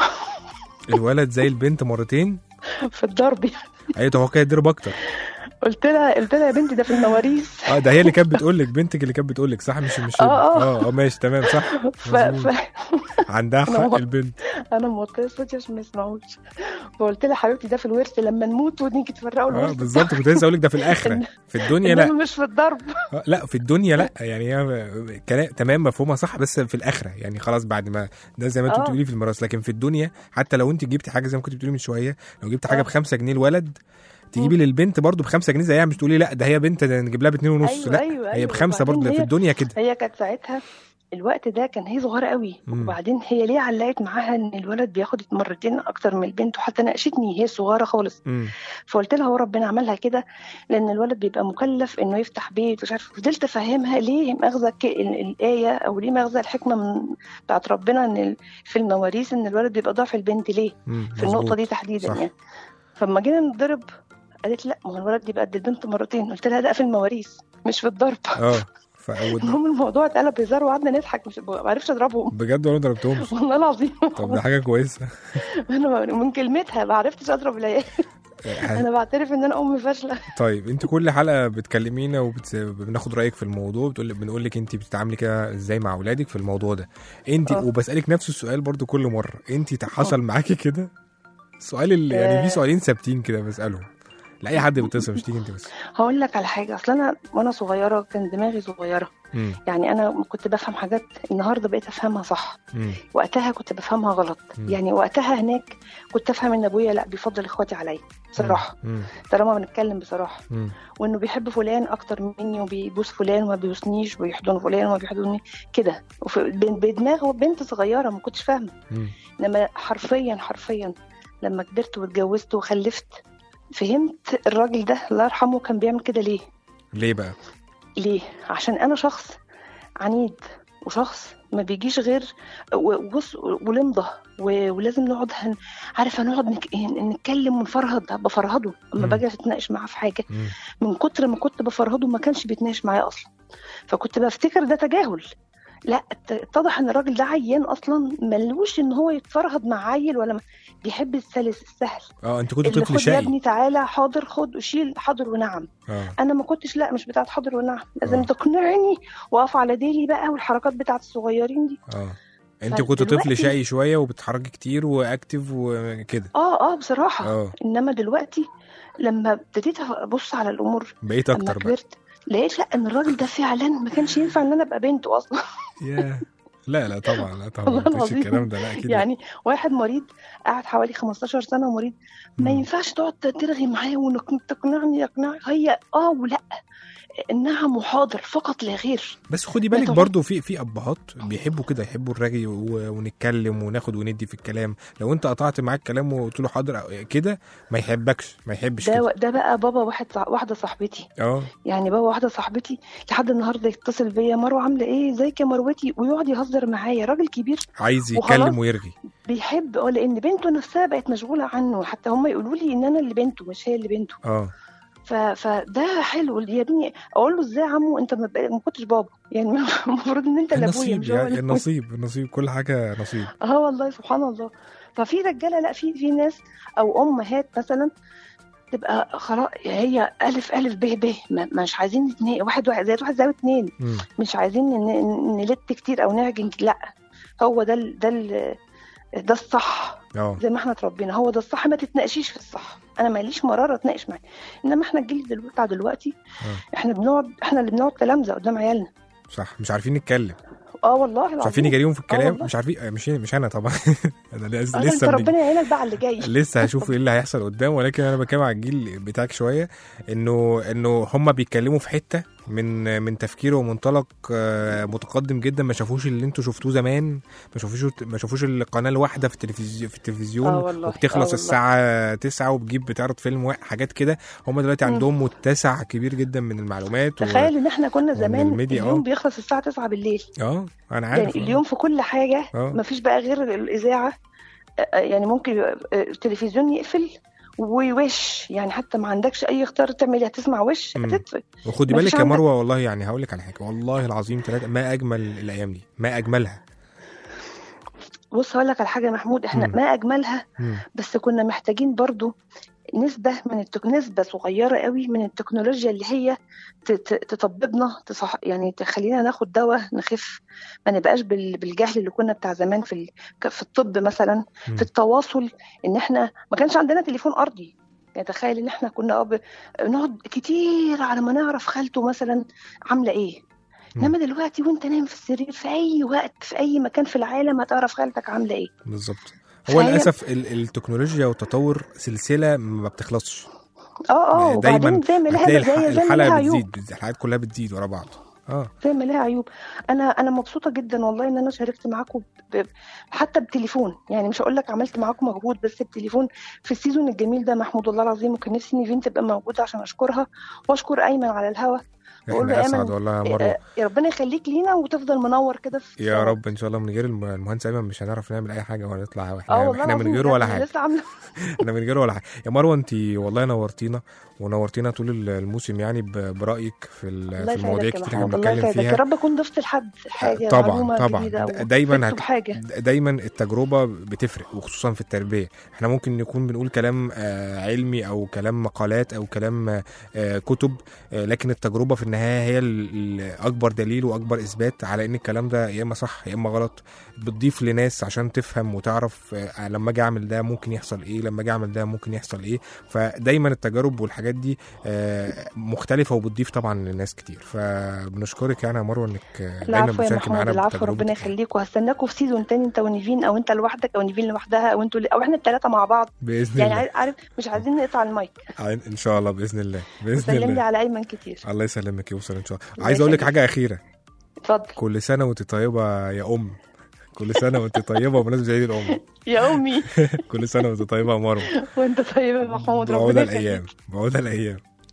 الولد زي البنت مرتين في الضرب ايوه طب هو كده يضرب اكتر قلت لها قلت لها يا بنتي ده في المواريث اه ده هي اللي كانت بتقول لك بنتك اللي كانت بتقول لك صح مش مش آه، آه. اه اه ماشي تمام صح ف... مظبوط. ف... عندها أنا حق هو- البنت انا موطيه صوتي عشان ما يسمعوش فقلت لها حبيبتي ده في الورث لما نموت ونيجي تفرقوا اه الورث بالظبط كنت لسه اقول لك ده في الاخره في الدنيا لا انما مش في الضرب آه، لا في الدنيا لا يعني هي كلام تمام مفهومها صح بس في الاخره يعني خلاص بعد ما ده زي ما انت آه. بتقولي في الميراث لكن في الدنيا حتى لو انت جبتي حاجه زي ما كنت بتقولي من شويه لو جبت حاجه آه. بخمسة جنيه الولد تجيبي للبنت برضه بخمسة جنيه زيها مش تقولي لا ده هي بنت ده نجيب لها باتنين ونص أيوة، لا أيوة، هي أيوة. بخمسه برضه ده وبعدين في هي- الدنيا كده هي كانت ساعتها الوقت ده كان هي صغيره قوي مم. وبعدين هي ليه علقت معاها ان الولد بياخد مرتين اكتر من البنت وحتى ناقشتني هي صغيره خالص امم فقلت لها هو ربنا عملها كده لان الولد بيبقى مكلف انه يفتح بيت ومش عارف فضلت افهمها ليه مغزى ك- ال- الايه او ليه مغزى الحكمه من بتاعت ربنا ان ال- في المواريث ان الولد بيبقى ضعف البنت ليه في النقطه دي تحديدا صح. يعني فلما جينا نضرب قالت لا ما هو الولد بيبقى قد البنت مرتين قلت لها ده في المواريث مش في الضرب اه فأول- المهم الموضوع اتقلب هزار وقعدنا نضحك مش ما عرفتش اضربهم بجد ولا ضربتهمش والله العظيم طب ده حاجه كويسه انا من كلمتها ما عرفتش اضرب العيال انا بعترف ان انا ام فاشله طيب انت كل حلقه بتكلمينا وبناخد رايك في الموضوع بتقول بنقول لك انت بتتعاملي كده ازاي مع اولادك في الموضوع ده انت اه. وبسالك نفس السؤال برضو كل مره انت حصل معاكي كده السؤال اللي يعني في اه. سؤالين ثابتين كده بسالهم لاي حد بيتصل مش تيجي انت بس هقول لك على حاجه اصل انا وانا صغيره كان دماغي صغيره امم يعني انا كنت بفهم حاجات النهارده بقيت افهمها صح امم وقتها كنت بفهمها غلط مم. يعني وقتها هناك كنت افهم ان ابويا لا بيفضل اخواتي عليا بصراحه امم طالما بنتكلم بصراحه امم وانه بيحب فلان اكتر مني وبيبوس فلان وما بيبوسنيش ويحضن فلان وما بيحضني كده وفي- ب- بدماغ بنت صغيره ما كنتش فاهمه امم انما حرفيا حرفيا لما كبرت واتجوزت وخلفت فهمت الراجل ده الله يرحمه كان بيعمل كده ليه ليه بقى ليه عشان انا شخص عنيد وشخص ما بيجيش غير وبص ولمضه و- ولازم نقعد هن عارفه نقعد نك... نتكلم ونفرهد بفرهده اما مم. باجي اتناقش معاه في حاجه مم. من كتر ما كنت بفرهده ما كانش بيتناقش معايا اصلا فكنت بفتكر ده تجاهل لا ات- اتضح ان الراجل ده عيان اصلا ملوش ان هو يتفرهد مع عيل ولا ما بيحب السلس السهل اه انت كنت اللي طفل خد يا شقي ابني تعالى حاضر خد وشيل حاضر ونعم اه انا ما كنتش لا مش بتاعت حاضر ونعم لازم آه. تقنعني واقف على ديلي بقى والحركات بتاعت الصغيرين دي اه انت كنت طفل فدلوقتي- شقي شويه وبتتحركي كتير واكتف وكده اه اه بصراحه اه انما دلوقتي لما ابتديت ابص على الامور بقيت لما اكتر بقى كبرت لقيت لا ان الراجل ده فعلا ما كانش ينفع ان انا ابقى بنته اصلا يا لا لا طبعا لا طبعا والله مفيش العظيم. الكلام ده لا اكيد لا. يعني واحد مريض قاعد حوالي 15 سنه مريض ما مم. ينفعش تقعد ترغي معاه وتقنعني يقنعني هي اه ولا نعم وحاضر فقط لا غير بس خدي لا بالك طبعا. برضو في في ابهات بيحبوا كده يحبوا الرغي و- ونتكلم وناخد وندي في الكلام لو انت قطعت معاه الكلام وقلت له حاضر أو كده ما يحبكش ما يحبش كده ده ده بقى بابا واحد صع- واحده صاحبتي اه يعني بابا واحده صاحبتي لحد النهارده يتصل بيا مروه عامله ايه ازيك يا مروتي ويقعد يهزر معايا راجل كبير عايز وخلاص. يتكلم ويرغي بيحب اه لان بنته نفسها بقت مشغوله عنه حتى هم يقولوا لي ان انا اللي بنته مش هي اللي بنته اه ف... فده حلو يا ابني اقول له ازاي يا عمو انت ما, بق- ما كنتش بابا يعني المفروض ان انت اللي ابويا النصيب مش هو يعني اللي النصيب النصيب كل حاجه نصيب اه والله سبحان الله ففي رجاله لا في في ناس او امهات مثلا تبقى خلاص هي الف الف ب ب ما- مش عايزين اتنين واحد واحد زائد واحد زائد اتنين مم. مش عايزين ن- ن- نلت كتير او نعجن ك- لا هو ده ال- ده ال- ده الصح اه زي ما احنا اتربينا هو ده الصح ما تتناقشيش في الصح انا ماليش مراره اتناقش معاه انما احنا الجيل دلوقتي بتاع دلوقتي آه. احنا بنقعد احنا اللي بنقعد تلامذه قدام عيالنا صح مش عارفين نتكلم اه والله العظيم مش عارفين نجاريهم في الكلام والله. مش عارفين آه، مش مش انا طبعا انا لسه آه، ده انت لسه بنج- ربنا يعينك بقى على اللي جاي لسه هشوف ايه اللي هيحصل قدام ولكن انا بتكلم على الجيل بتاعك شويه انه انه هم بيتكلموا في حته من من تفكير ومنطلق آه، متقدم جدا ما شافوش اللي انتوا شفتوه زمان ما شافوش ما شافوش القناه الواحده في التلفزيون في التلفزيون آه والله، آه وبتخلص والله. الساعه 9 وبتجيب بتعرض فيلم واحد حاجات كده هم دلوقتي مم. عندهم متسع كبير جدا من المعلومات و... تخيل ان احنا كنا زمان الميديا، اليوم آه. بيخلص الساعه 9 بالليل اه انا عارف يعني آه. اليوم في كل حاجه آه. مفيش بقى غير الاذاعه آه، آه، يعني ممكن يبقى، آه، التلفزيون يقفل ووش يعني حتى ما عندكش اي اختيار تعمل إيه، هتسمع وش مم. هتطفي وخدي مفيش بالك يا عندك- مروه والله يعني هقول لك على حاجه والله العظيم ثلاثه ما اجمل الايام دي ما اجملها بص هقول لك على حاجه يا محمود احنا مم. ما اجملها مم. بس كنا محتاجين برضو نسبة من التك... نسبة صغيرة قوي من التكنولوجيا اللي هي ت... ت... تطببنا تصح... يعني تخلينا ناخد دواء نخف ما نبقاش بال... بالجهل اللي كنا بتاع زمان في ال... ك- في الطب مثلا مم. في التواصل ان احنا ما كانش عندنا تليفون ارضي يعني تخيل ان احنا كنا أب... نقعد كتير على ما نعرف خالته مثلا عاملة ايه مم. انما دلوقتي وانت نايم في السرير في اي وقت في اي مكان في العالم هتعرف خالتك عامله ايه بالظبط هو فهي- للاسف ال- التكنولوجيا والتطور سلسله ما بتخلصش اه اه يعني دايما وبعدين زي ما لها هتلاقي مزايا الح- زي ما لها الحلقه عيوب بتزيد الحلقات كلها بتزيد ورا بعض اه زي ما لها عيوب انا انا مبسوطه جدا والله ان انا شاركت معاكم ب... حتى بتليفون يعني مش هقول لك عملت معاكم مجهود بس بتليفون في السيزون الجميل ده محمود الله العظيم وكان نفسي نيفين تبقى موجوده عشان اشكرها واشكر ايمن على الهوا بقول له احنا اسعد أيمن، والله يا آه، مروه يا ربنا يخليك لينا وتفضل منور كده في يا رب ان شاء الله من غير الم- المهندس ايمن مش هنعرف نعمل اي حاجه وهنطلع اه احنا والله احنا من العظيم غيره ولا يعني حاجه لسه عامله احنا من غيره ولا حاجه يا مروه انت والله نورتينا ونورتينا طول الموسم يعني ب- برايك في ال- الله في المواضيع يسعدك يا كتير احنا محمود الله بنتكلم يسعدك يا فيها رب اكون ضفت لحد حاجه طبعا معلومه طبعا جديده د- أو دايما فدته بحاجه دايما التجربه بتفرق وخصوصا في التربيه احنا ممكن نكون بنقول كلام آه، علمي او كلام مقالات او كلام آه، كتب آه، لكن التجربه في النهايه هي ال- ال- اكبر دليل واكبر اثبات على ان الكلام ده يا اما صح يا اما غلط بتضيف لناس عشان تفهم وتعرف آه، لما اجي اعمل ده ممكن يحصل ايه لما اجي اعمل ده ممكن يحصل ايه فدايما التجارب والحاجات دي آه، مختلفه وبتضيف طبعا لناس كتير فبنشكرك يعني يا مروه انك آه، دايما العفو يا بتشاركي محمود معانا العفو ربنا بتجربتك. يخليك وهستناكوا في سيزون تاني انت ونيفين او انت لوحدك او نيفين لوحدها او انتوا او احنا الثلاثه مع بعض باذن يعني الله عارف- عارف مش عايزين نقطع المايك عين- ان شاء الله باذن الله باذن سلم لي الله على ايمن كتير الله يسلمك يوصل ان شاء الله الله عايز اقول لك يخليك. حاجه اخيره اتفضل كل سنه وانت طيبه يا ام كل سنه وانت طيبه بمناسبه عيد الام يا امي كل سنه وانت طيبه يا مروه وانت طيب يا محمود بعودة ربنا الايام بعودة الايام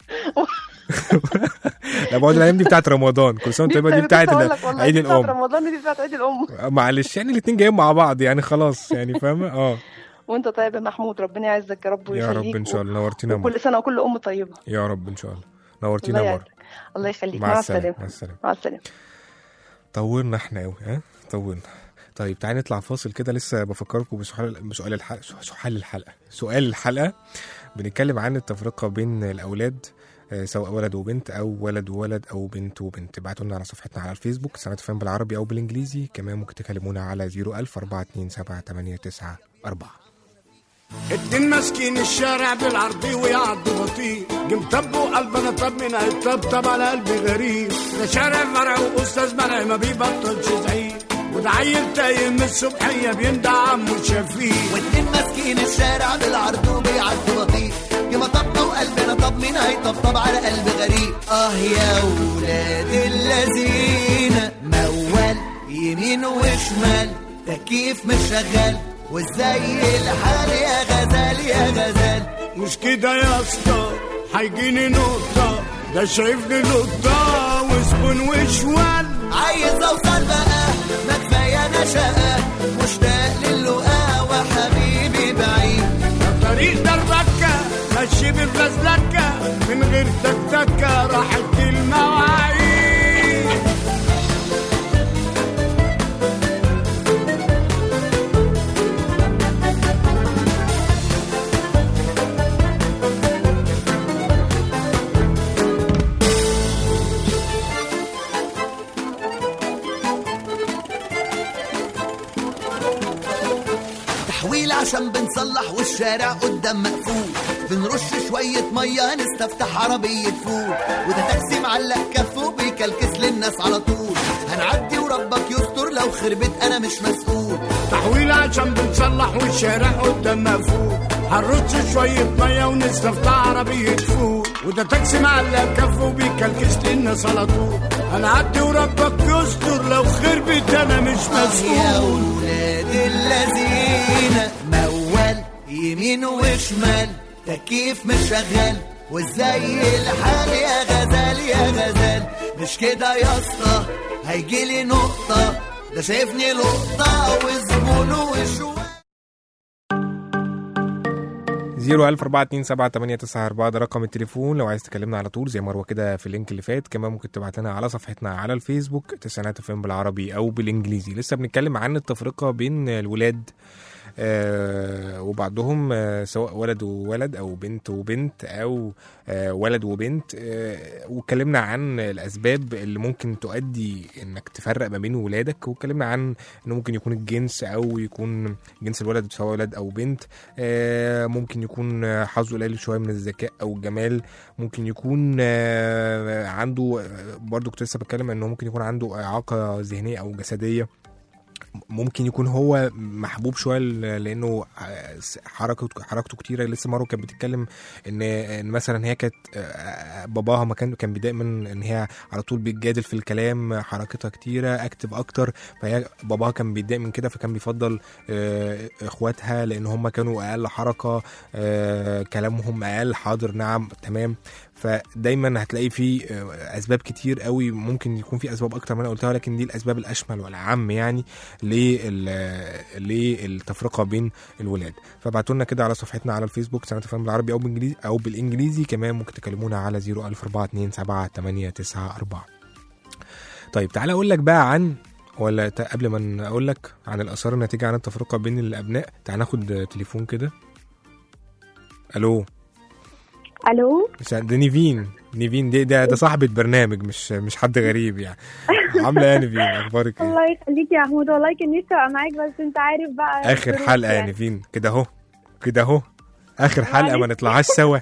لا بعودة الايام دي بتاعت رمضان كل سنه وانت طيبه دي بتاعت ال- عيد الام رمضان دي بتاعت عيد الام معلش يعني الاثنين جايين مع بعض يعني خلاص يعني فاهمه اه وانت طيب يا محمود ربنا يعزك يا رب يا ويخليك رب ان شاء الله نورتينا يا مروه وكل سنه وكل ام طيبه يا رب ان شاء الله نورتينا الله يا مروه يعزك الله يخليك مع مع السلامه السلامه مع السلامه مع السلامه طولنا احنا قوي ها طولنا طيب تعالى نطلع فاصل كده لسه بفكركم بسؤال بسؤال الحلقه سؤال الحلقه سؤال الحلقه بنتكلم عن التفرقه بين الاولاد آه، سواء ولد وبنت او ولد وولد او بنت وبنت ابعتوا لنا على صفحتنا على الفيسبوك سنة فهم بالعربي او بالانجليزي كمان ممكن تكلمونا على 01000 427 اتنين ماسكين الشارع بالعرضي ويعدوا بطيء جم طبوا قلبنا طب من هيطبطب على قلبي غريب ده شارع فرع واستاذ منع ما بيبطلش زعيق وده عيل تايه من الصبحيه بيندع عمه شفيق واتنين ماسكين الشارع بالعرض وبيعدوا بطيء يا طبنا وقلبنا طب مين هيطبطب على قلب غريب اه يا ولاد الذين موال يمين وشمال تكييف مش شغال وازاي الحال يا غزال يا غزال مش كده يا اسطى هيجيني نقطه ده شايفني نقطه وزبون وشوال عايز اوصل بقى ما كفايه انا شقه مشتاق للقاء وحبيبي بعيد طريق دربكة ماشي بالفزلكة من غير تكتكة راحت المواعيد تحويل على عشان بنصلح والشارع قدام مقفول بنرش شوية مية نستفتح عربية فول وده تاكسي معلق كفه بيكلكس للناس على طول هنعدي وربك يستر لو خربت انا مش مسؤول تحويل عشان بنصلح والشارع قدام مقفول هنرص شوية مية ونستفتح عربية فول وده تاكسي معلق كفه وبيكلكس للناس على طول هنعدي وربك يستر لو خربت انا مش يا مسؤول ولاد اللذين موال يمين وشمال تكييف مش شغال وازاي الحال يا غزال يا غزال مش كده يا اسطى هيجيلي نقطة ده شايفني لقطة وزبونه وشوال 014278994 ده رقم التليفون لو عايز تكلمنا على طول زي مروه كده في اللينك اللي فات كمان ممكن تبعت لنا على صفحتنا على الفيسبوك تسعينات فيلم بالعربي او بالانجليزي لسه بنتكلم عن التفرقه بين الولاد آه وبعضهم آه سواء ولد وولد او بنت وبنت او آه ولد وبنت آه واتكلمنا عن الاسباب اللي ممكن تؤدي انك تفرق ما بين ولادك واتكلمنا عن انه ممكن يكون الجنس او يكون جنس الولد سواء ولد او بنت آه ممكن يكون آه، حظه قليل شويه من الذكاء او الجمال ممكن يكون آه عنده آه، برضو كنت لسه بتكلم انه ممكن يكون عنده اعاقه ذهنيه او جسديه ممكن يكون هو محبوب شويه ل- لانه حركته حركته كتيره لسه مره كانت بتتكلم ان ان مثلا هي كانت آه، باباها ما كان كان بيضايق من ان هي على طول بتجادل في الكلام حركتها كتيره اكتب اكتر فهي باباها كان بيتضايق من كده فكان بيفضل آه، اخواتها لان هم كانوا اقل حركه آه، كلامهم اقل حاضر نعم تمام فدايما هتلاقي في آه، اسباب كتير قوي ممكن يكون في اسباب اكتر ما انا قلتها لكن دي الاسباب الاشمل والاعم يعني لل- للتفرقه بين الولاد فابعتوا لنا كده على صفحتنا على الفيسبوك سنه فهم بالعربي او بالانجليزي او بالانجليزي كمان ممكن تكلمونا على 00427 طيب تعالى اقول لك بقى عن ولا تا- قبل ما اقول لك عن الاثار الناتجه عن التفرقه بين الابناء تعال ناخد تليفون كده الو الو ده نيفين نيفين دي ده, ده صاحبة برنامج مش مش حد غريب يعني عاملة ايه يا نيفين اخبارك ايه؟ الله يخليك يا محمود والله كان نفسي ابقى معاك بس انت عارف بقى اخر الظروف حلقة يا يعني. نيفين كده اهو كده اهو اخر حلقة ما نطلعهاش سوا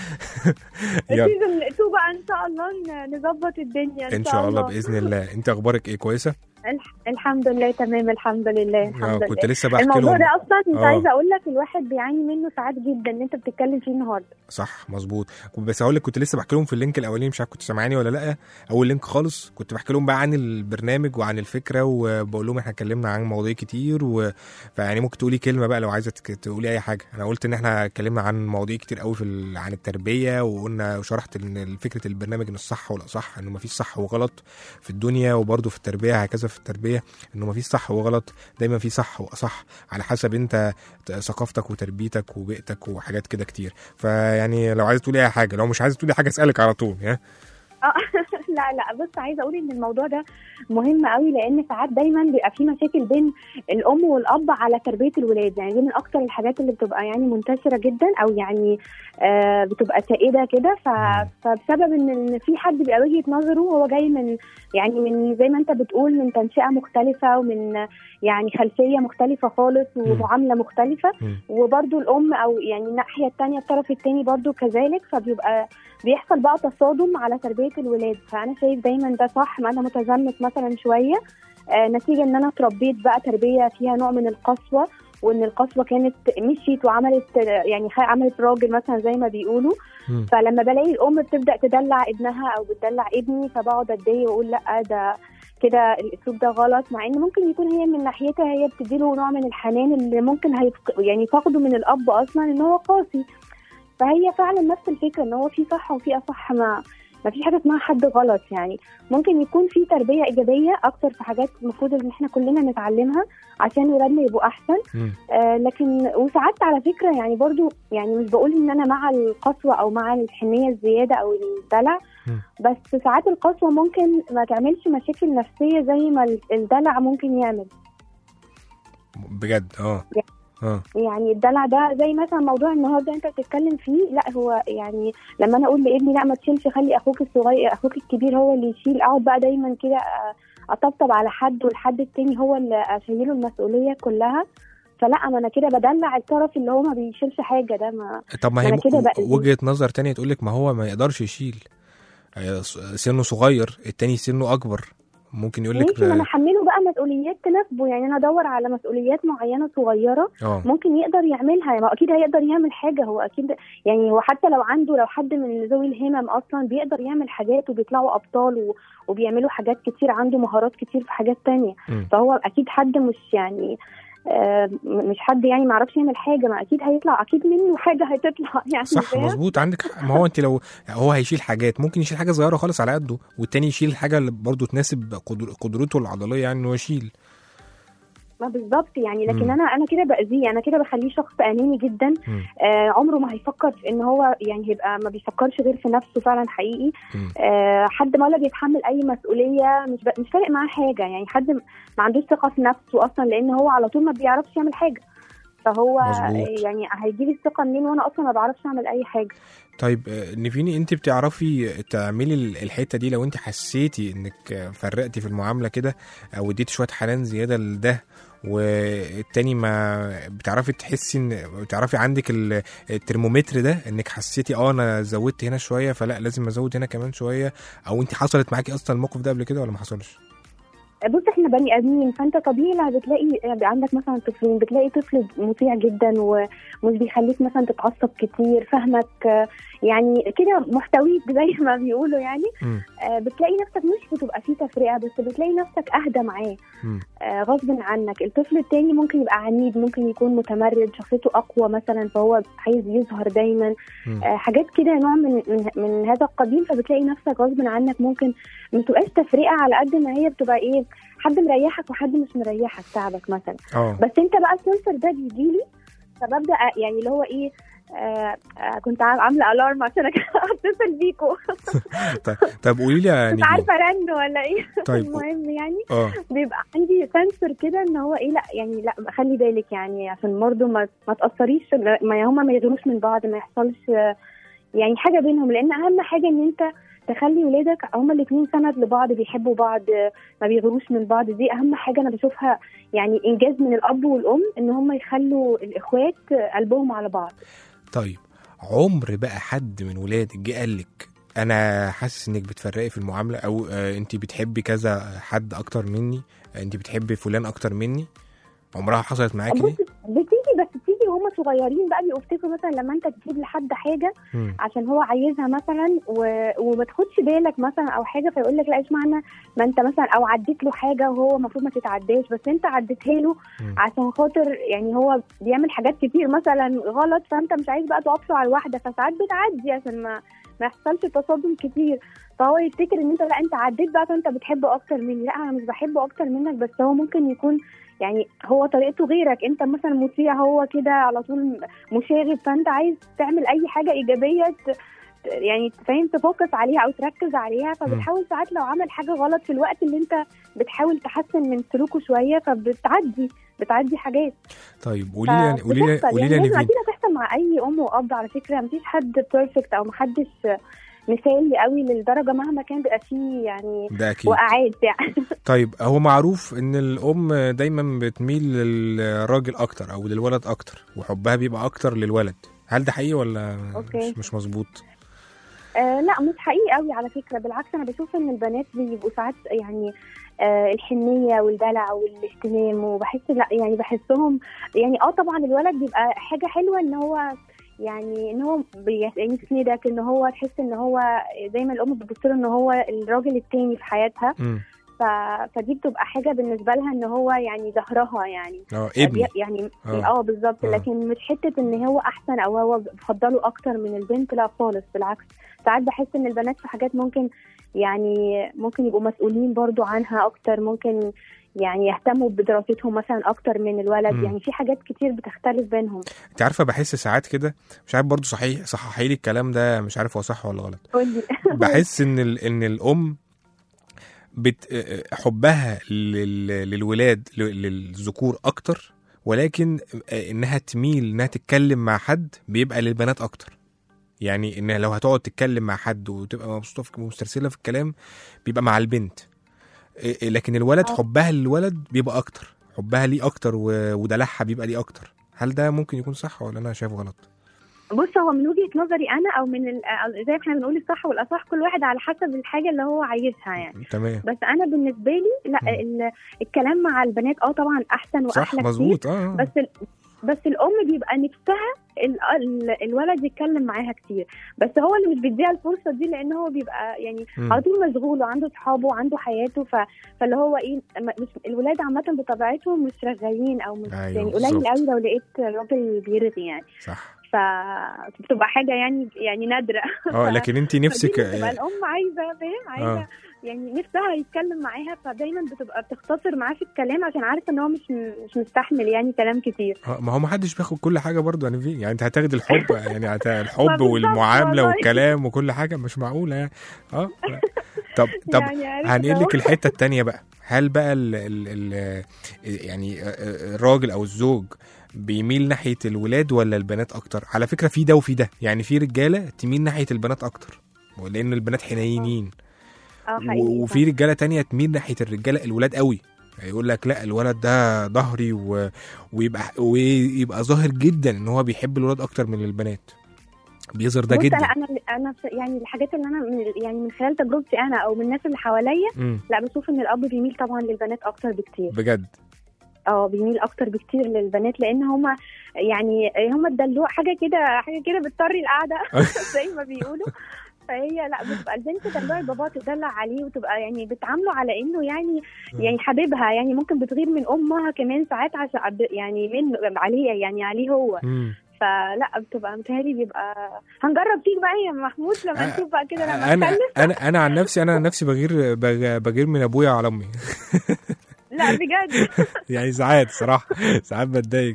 يلا السيزون 2 بقى ان شاء الله ن- نظبط الدنيا ان شاء الله باذن الله انت اخبارك ايه كويسة؟ الح- الحمد لله تمام الحمد لله آه، الحمد كنت لله لسه بحكي الموضوع لهم ده اصلا انت آه. عايزه اقول لك الواحد بيعاني منه ساعات جدا ان انت بتتكلم فيه النهارده صح مظبوط بس هقول لك كنت لسه بحكي لهم في اللينك الاولاني مش عارف كنت سامعاني ولا لا اول لينك خالص كنت بحكي لهم بقى عن البرنامج وعن الفكره وبقول لهم احنا اتكلمنا عن مواضيع كتير و... فيعني ممكن تقولي كلمه بقى لو عايزه تك- تقولي اي حاجه انا قلت ان احنا اتكلمنا عن مواضيع كتير قوي في ال... عن التربيه وقلنا وشرحت ان فكره البرنامج ان الصح والاصح انه مفيش صح وغلط في الدنيا وبرده في التربيه هكذا في التربيه انه مفيش صح وغلط دايما في صح واصح على حسب انت ثقافتك وتربيتك وبيئتك وحاجات كده كتير فيعني لو عايزه تقولي اي حاجه لو مش عايزه تقولي حاجه اسالك على طول ها اه لا لا بص عايزه اقول ان الموضوع ده مهم قوي لان ساعات دايما بيبقى في مشاكل بين الام والاب على تربيه الولاد يعني دي من اكتر الحاجات اللي بتبقى يعني منتشره جدا او يعني آه بتبقى سائده كده ف- فبسبب ان إن في حد بيبقى وجهه نظره هو جاي من يعني من زي ما انت بتقول من تنشئه مختلفه ومن يعني خلفيه مختلفه خالص ومعامله مختلفه مم. وبرده الام او يعني الناحيه الثانيه الطرف الثاني برده كذلك فبيبقى بيحصل بقى تصادم على تربيه الولاد فانا شايف دايما ده صح ما انا متزمت مثلا شويه آه نتيجه ان انا اتربيت بقى تربيه فيها نوع من القسوه وان القسوه كانت مشيت وعملت آه، يعني خ- عملت راجل مثلا زي ما بيقولوا مم. فلما بلاقي الام بتبدا تدلع ابنها او بتدلع ابني فبقعد اتضايق واقول لا ده كده الاسلوب ده غلط مع ان ممكن يكون هي من ناحيتها هي بتديله نوع من الحنان اللي ممكن هيفق... يعني فقده من الاب اصلا ان هو قاسي فهي فعلا نفس الفكره ان هو في صح وفي اصح ما ما فيش حاجه اسمها حد غلط يعني ممكن يكون في تربيه ايجابيه اكتر في حاجات المفروض ان احنا كلنا نتعلمها عشان ولادنا يبقوا احسن مم. آه لكن وساعات على فكره يعني برضو يعني مش بقول ان انا مع القسوه او مع الحنيه الزياده او الدلع مم. بس ساعات القسوه ممكن ما تعملش مشاكل نفسيه زي ما الدلع ممكن يعمل بجد اه اه يعني الدلع ده زي مثلا موضوع النهارده انت بتتكلم فيه لا هو يعني لما انا اقول لابني لا ما تشيلش خلي اخوك الصغير اخوك الكبير هو اللي يشيل اقعد بقى دايما كده آه، اطبطب على حد والحد التاني هو اللي اشيله المسؤوليه كلها فلا ما انا كده بدلع الطرف اللي هو ما بيشيلش حاجه ده ما طب ما هي أنا كده م- بأذيه. وجهه نظر تانية تقول لك ما هو ما يقدرش يشيل آه، سنه صغير التاني سنه اكبر ممكن يقول لك ماشي ما انا احمله بقى مسؤوليات تناسبه يعني انا ادور على مسؤوليات معينه صغيره اه ممكن يقدر يعملها ما اكيد هيقدر يعمل حاجه هو اكيد يعني هو حتى لو عنده لو حد من ذوي الهمم اصلا بيقدر يعمل حاجات وبيطلعوا ابطال و... وبيعملوا حاجات كتير عنده مهارات كتير في حاجات تانية مم. فهو اكيد حد مش يعني آه م- مش حد يعني ما يعرفش يعمل حاجه ما اكيد هيطلع اكيد منه حاجه هتطلع يعني صح فاهم؟ مظبوط عندك حق ما هو انت لو هو هيشيل حاجات ممكن يشيل حاجه صغيره خالص على قده والتاني يشيل حاجه اللي برضه تناسب قدر- قدرته العضليه يعني انه يشيل ما بالظبط يعني لكن مم. انا انا كده باذيه انا كده بخليه شخص اناني جدا مم. آه عمره ما هيفكر في ان هو يعني هيبقى ما بيفكرش غير في نفسه فعلا حقيقي مم. آه حد ما ولا بيتحمل اي مسؤوليه مش ب... مش فارق معاه حاجه يعني حد م- ما عندوش ثقه في نفسه اصلا لان هو على طول ما بيعرفش يعمل حاجه فهو مظبوط. يعني هيجي لي الثقه منين وانا اصلا ما بعرفش اعمل اي حاجه طيب آه، نيفيني انت بتعرفي تعملي ال- الحته دي لو انت حسيتي انك آه، فرقتي في المعامله كده او اديتي شويه حنان زياده لده والتاني ما بتعرفي تحسي ان بتعرفي عندك ال- الترمومتر ده انك حسيتي اه انا زودت هنا شويه فلا لازم ازود هنا كمان شويه او انت حصلت معاكي اصلا الموقف ده قبل كده ولا ما حصلش؟ بص احنا بني ادمين فانت طبيعي لما بتلاقي عندك مثلا طفلين بتلاقي طفل مطيع جدا ومش بيخليك مثلا تتعصب كتير فاهمك آه، يعني كده محتويك زي ما بيقولوا يعني مم. آه، بتلاقي نفسك مش بتبقى فيه تفرقه بس بتلاقي نفسك اهدى معاه مم. آه، غصب عنك الطفل التاني ممكن يبقى عنيد ممكن يكون متمرد شخصيته اقوى مثلا فهو عايز يظهر دايما مم. آه، حاجات كده نوع من, من من هذا القبيل فبتلاقي نفسك غصب عنك ممكن ما تبقاش تفرقه على قد ما هي بتبقى ايه حد مريحك وحد مش مريحك تعبك مثلا اه بس انت بقى السنسور ده بيجيلي فببدا أ- يعني اللي هو ايه آه آه كنت عام- عامله الارم عشان اتصل بيكوا طيب طب قولي لي يا مش نيفين عارفه رن ولا ايه طيب المهم يعني اه بيبقى عندي سنسور كده ان هو ايه لا يعني لا خلي بالك يعني عشان برضه ما ما تاثريش ما هما ما يغيروش من بعض ما يحصلش آه، يعني حاجه بينهم لان اهم حاجه ان انت تخلي ولادك هما الاثنين سند لبعض بيحبوا بعض آه، ما بيغيروش من بعض دي اهم حاجه انا بشوفها يعني انجاز من الاب والام ان هم يخلوا الاخوات آه، قلبهم على بعض طيب عمر بقى حد من ولادك جه قال لك انا حاسس انك بتفرقي في المعامله او آه انت بتحبي كذا حد اكتر مني آه انت بتحبي فلان اكتر مني عمرها حصلت معاكي بص دي بتيجي بس بتيجي وهم صغيرين بقى بيبقوا يفتكروا مثلا لما انت تجيب لحد حاجه مم. عشان هو عايزها مثلا و... وما تاخدش بالك مثلا او حاجه فيقول لك لا ايش معنى ما انت مثلا او عديت له حاجه وهو المفروض ما تتعداش بس انت عديتها له مم. عشان خاطر يعني هو بيعمل حاجات كتير مثلا غلط فانت مش عايز بقى تقف له على الواحده فساعات بتعدي عشان ما ما يحصلش تصادم كتير فهو يفتكر ان انت لا انت عديت بقى فانت بتحبه اكتر مني لا انا مش بحبه اكتر منك بس هو ممكن يكون يعني هو طريقته غيرك انت مثلا مطيع هو كده على طول مشاغب فانت عايز تعمل اي حاجه ايجابيه ت- يعني فاهم تفوكس عليها او تركز عليها فبتحاول ساعات لو عمل حاجه غلط في الوقت اللي انت بتحاول تحسن من سلوكه شويه فبتعدي بتعدي حاجات طيب قولي لي قولي لي فبتحصل. قولي لي يعني يا لازم نيفين اكيد هتحصل مع اي ام واب على فكره مفيش حد بيرفكت او محدش مثالي قوي للدرجه مهما كان بيبقى فيه يعني ده اكيد وقعات يعني طيب هو معروف ان الام دايما بتميل للراجل اكتر او للولد اكتر وحبها بيبقى اكتر للولد هل ده حقيقي ولا أوكي. مش, مش مظبوط آه لا مش حقيقي قوي على فكره بالعكس انا بشوف ان البنات بيبقوا ساعات يعني آه الحنيه والدلع والاهتمام وبحس لا يعني بحسهم يعني اه طبعا الولد بيبقى حاجه حلوه ان هو يعني ان هو بي- يعني يسندك ان هو تحس ان هو دايما الام بتبص له ان هو الراجل التاني في حياتها مم. ف... فدي بتبقى حاجه بالنسبه لها ان هو يعني ظهرها يعني اه ابني بي- يعني آه. اه بالظبط آه. لكن مش حته ان هو احسن او هو بفضله اكتر من البنت لا خالص بالعكس ساعات بحس ان البنات في حاجات ممكن يعني ممكن يبقوا مسؤولين برضو عنها اكتر ممكن يعني يهتموا بدراستهم مثلا اكتر من الولد مم. يعني في حاجات كتير بتختلف بينهم انت عارفه بحس ساعات كده مش عارف برضو صحيح صححي لي الكلام ده مش عارف هو صح ولا غلط قولي بحس ان ال... ان الام بت... حبها لل... للولاد ل- للذكور اكتر ولكن انها تميل انها تتكلم مع حد بيبقى للبنات اكتر يعني ان لو هتقعد تتكلم مع حد وتبقى مبسوطه في- مسترسله في الكلام بيبقى مع البنت إيه- لكن الولد آه. حبها للولد بيبقى اكتر حبها ليه اكتر و- ودلعها بيبقى ليه اكتر هل ده ممكن يكون صح ولا انا شايف غلط بص هو من وجهه نظري انا او من ال- أو زي ما احنا بنقول الصح والاصح كل واحد على حسب الحاجه اللي هو عايزها يعني تمام بس انا بالنسبه لي لا ال- الكلام مع البنات اه طبعا احسن صح واحلى كتير مظبوط اه آه. بس ال... بس الام بيبقى نفسها ال... ال... الولد يتكلم معاها كتير بس هو اللي مش بيديها الفرصه دي لان هو بيبقى يعني مم. على طول مشغول وعنده اصحابه وعنده حياته ف... فاللي هو ايه م- مش الولاد عامه بطبيعتهم مش رغايين او مش أيوة، يعني قليل بالظبط. قوي لو لقيت راجل بيرغي يعني صح فبتبقى حاجه يعني يعني نادره اه لكن انت نفسك فدي بتبقى الام عايزه فاهم عايزه آه. يعني نفسها يتكلم معاها فدايما بتبقى بتختصر معاه في الكلام عشان عارفه ان هو مش مش مستحمل يعني كلام كتير آه، ما هو ما حدش بياخد كل حاجه برضه يعني في يعني انت هتاخد الحب يعني هت- الحب بالظبط والمعامله والله. والكلام وكل حاجه مش معقوله يعني اه طب طب يعني عارف هنقل اللي لك هو- الحته التانية بقى هل بقى ال ال ال يعني الراجل او الزوج بيميل ناحيه الولاد ولا البنات اكتر على فكره في ده وفي ده يعني في رجاله تميل ناحيه البنات اكتر لان البنات حنينين اه و- حقيقي وفي رجاله تانية تميل ناحيه الرجاله الولاد قوي يقول لك لا الولد ده ظهري و... ويبقى ويبقى ظاهر جدا ان هو بيحب الولاد اكتر من البنات بيظهر ده بص جدا انا انا انا ف- يعني الحاجات اللي انا من يعني من خلال تجربتي انا او من الناس اللي حواليا مم. لا بشوف ان الاب بيميل طبعا للبنات اكتر بكتير بجد اه بيميل اكتر بكتير للبنات لان هما يعني هما الدلوع حاجه كده حاجه كده بتطري القعده زي ما بيقولوا فهي لا بتبقى البنت تدلع باباها تدلع عليه وتبقى يعني بتعامله على انه يعني يعني حبيبها يعني ممكن بتغير من امها كمان ساعات عشان يعني من عليه يعني عليه هو مم. فلا بتبقى متهيألي بيبقى هنجرب فيك بقى يا محمود لما آه، نشوف بقى كده لما انا نخلف انا انا عن نفسي انا عن نفسي بغير بغ- بغير من ابويا على امي لا بجد يعني ساعات صراحه ساعات بتضايق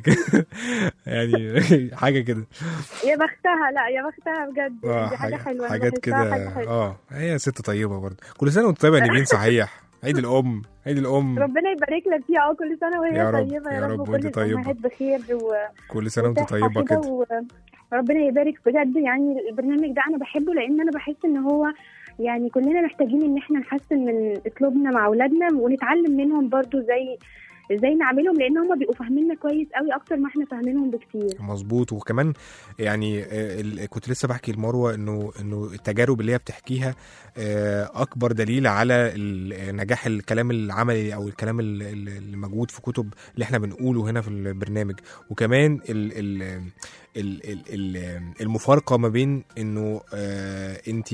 يعني حاجه كده يا بختها لا يا بختها بجد اه دي حاجه حاجة- حلوه أنا حاجات بحسها كده حاجة حلوة. اه هي ست طيبه برضه كل سنه وانت طيبه يا نيفين صحيح عيد الام عيد الام ربنا يبارك لك فيها اه كل سنه وهي يا رب، طيبه يا يا رب رب وانت وكل طيبة. الامهات بخير و... كل سنه وانت وصحة طيبه كده و... ربنا يبارك بجد يعني البرنامج ده انا بحبه لان انا بحس ان هو يعني كلنا محتاجين ان احنا نحسن من اسلوبنا مع اولادنا ونتعلم منهم برضو زي ازاي نعملهم لان هم بيبقوا فاهميننا كويس قوي اكتر ما احنا فاهمينهم بكتير مظبوط وكمان يعني آه، ال- كنت لسه بحكي لمروه انه انه التجارب اللي هي بتحكيها آه، اكبر دليل على ال- نجاح الكلام العملي او الكلام ال- ال- اللي موجود في كتب اللي احنا بنقوله هنا في البرنامج وكمان ال ال ال ال ال المفارقه ما بين انه انت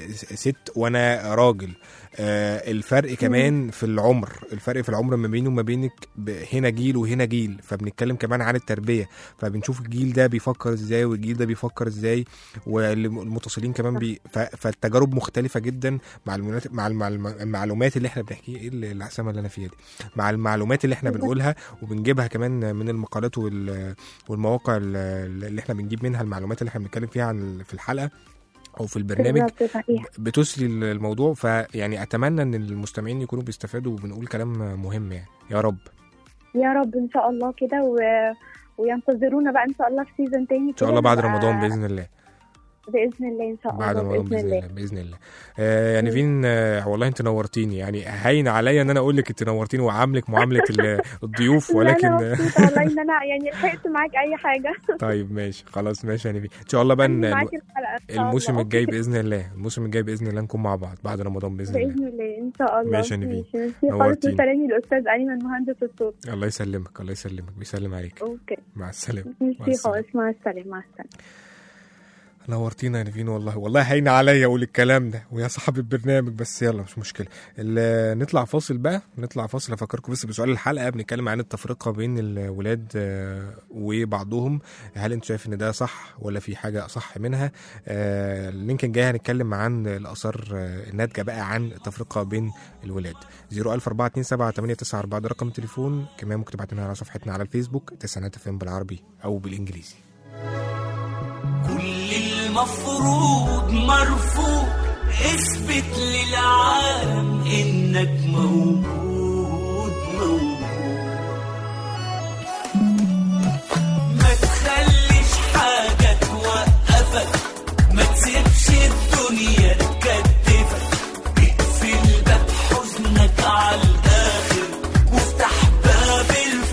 ست وانا راجل آه، الفرق كمان في العمر الفرق في العمر ما بيني وما بينك ب- هنا جيل وهنا جيل فبنتكلم كمان عن التربيه فبنشوف الجيل ده بيفكر ازاي والجيل ده بيفكر ازاي والمتصلين كمان بي ف- فالتجارب مختلفه جدا مع المعلومات مع الم- المعلومات اللي احنا بنحكيها ايه اللي- العسامه اللي انا فيها دي مع المعلومات اللي احنا بنقولها وبنجيبها كمان من المقالات وال- والمواقع ال- اللي احنا بنجيب منها المعلومات اللي احنا بنتكلم فيها عن في الحلقه او في البرنامج بالظبط صحيح بتسري الموضوع فيعني اتمنى ان المستمعين يكونوا بيستفادوا وبنقول كلام مهم يعني يا رب يا رب ان شاء الله كده و... وينتظرونا بقى ان شاء الله في سيزون تاني ان شاء الله بعد رمضان باذن الله باذن الله ان شاء الله بعد رمضان باذن الله باذن الله آه يعني فين آه والله انت نورتيني يعني هين عليا ان انا اقول لك انت نورتيني وعاملك معامله ال- الضيوف ولكن لا انا مبسوطه والله ان انا يعني لحقت معاك اي حاجه طيب ماشي خلاص ماشي يعني ان شاء الله بقى أني ن- معاك الحلقه إن شاء الموسم الله. الجاي باذن الله الموسم الجاي باذن الله نكون مع بعض بعد رمضان باذن الله باذن الله ان شاء الله ماشي يا نبيل. ماشي ميرسي خالص نورتيني. وسلامي الاستاذ ايمن مهندس الصوت الله يسلمك الله يسلمك بيسلم عليك اوكي مع السلامه مع ميرسي السلامة. خالص مع السلامه مع السلامه نورتينا يا نيفين والله والله هين عليا اقول الكلام ده ويا صاحب البرنامج بس يلا مش مشكله ال- نطلع فاصل بقى نطلع فاصل افكركم بس بسؤال الحلقه بنتكلم عن التفرقه بين الولاد آه، وبعضهم هل انت شايف ان ده صح ولا في حاجه اصح منها آه، اللينك الجاي هنتكلم عن الاثار آه، الناتجه بقى عن التفرقه بين الولاد 00427 ده رقم التليفون كمان ممكن تبعت لنا على صفحتنا على الفيسبوك تسعينات فين بالعربي او بالانجليزي كل المفروض مرفوض اثبت للعالم انك موجود موجود ما تخليش حاجة توقفك ما تسيبش الدنيا تكتفك اقفل باب حزنك على الاخر وافتح باب الفرح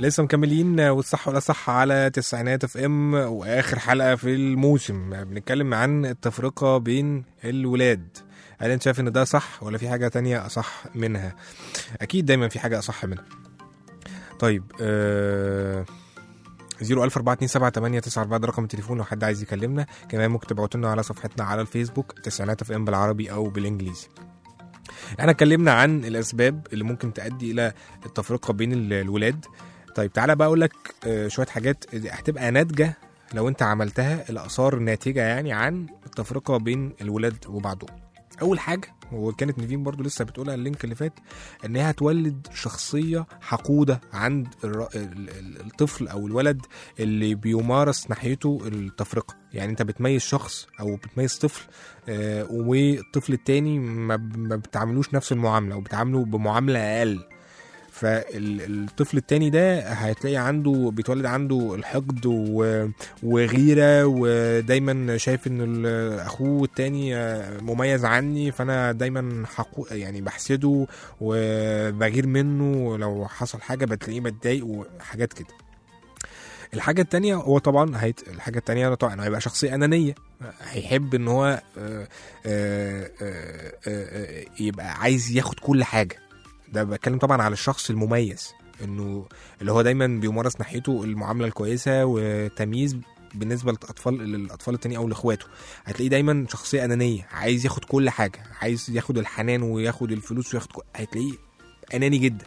لسه مكملين والصح ولا صح على تسعينات اف ام واخر حلقه في الموسم بنتكلم عن التفرقه بين الولاد هل انت شايف ان ده صح ولا في حاجه تانية اصح منها اكيد دايما في حاجه اصح منها طيب آه 014278994 ده رقم التليفون لو حد عايز يكلمنا كمان ممكن تبعتوا لنا على صفحتنا على الفيسبوك تسعينات اف ام بالعربي او بالانجليزي احنا اتكلمنا عن الاسباب اللي ممكن تؤدي الى التفرقه بين ال- الولاد طيب تعالى بقى اقول لك آه، شويه حاجات هتبقى ناتجه لو انت عملتها الاثار الناتجه يعني عن التفرقه بين الولاد وبعضهم اول حاجه وكانت نيفين برضو لسه بتقولها اللينك اللي فات ان هي هتولد شخصيه حقوده عند الر- ال- ال- الطفل او الولد اللي بيمارس ناحيته التفرقه يعني انت بتميز شخص او بتميز طفل آه، والطفل التاني ما ب- ما بتعاملوش نفس المعامله او بتعامله بمعامله اقل فالطفل التاني ده هتلاقي عنده بيتولد عنده الحقد و- وغيره ودايما شايف ان ال- اخوه التاني آه، مميز عني فانا دايما حقو يعني بحسده وبغير منه لو حصل حاجه بتلاقيه بتضايق وحاجات كده الحاجة التانية هو طبعا هيت... الحاجة التانية طبعا هيبقى شخصية أنانية هيحب إن هو آه، آه، آه، آه، يبقى عايز ياخد كل حاجة ده بتكلم طبعا على الشخص المميز إنه اللي هو دايما بيمارس ناحيته المعاملة الكويسة وتمييز بالنسبة للأطفال للأطفال التانية أو لإخواته هتلاقيه دايما شخصية أنانية عايز ياخد كل حاجة عايز ياخد الحنان وياخد الفلوس وياخد كل... هتلاقيه أناني جدا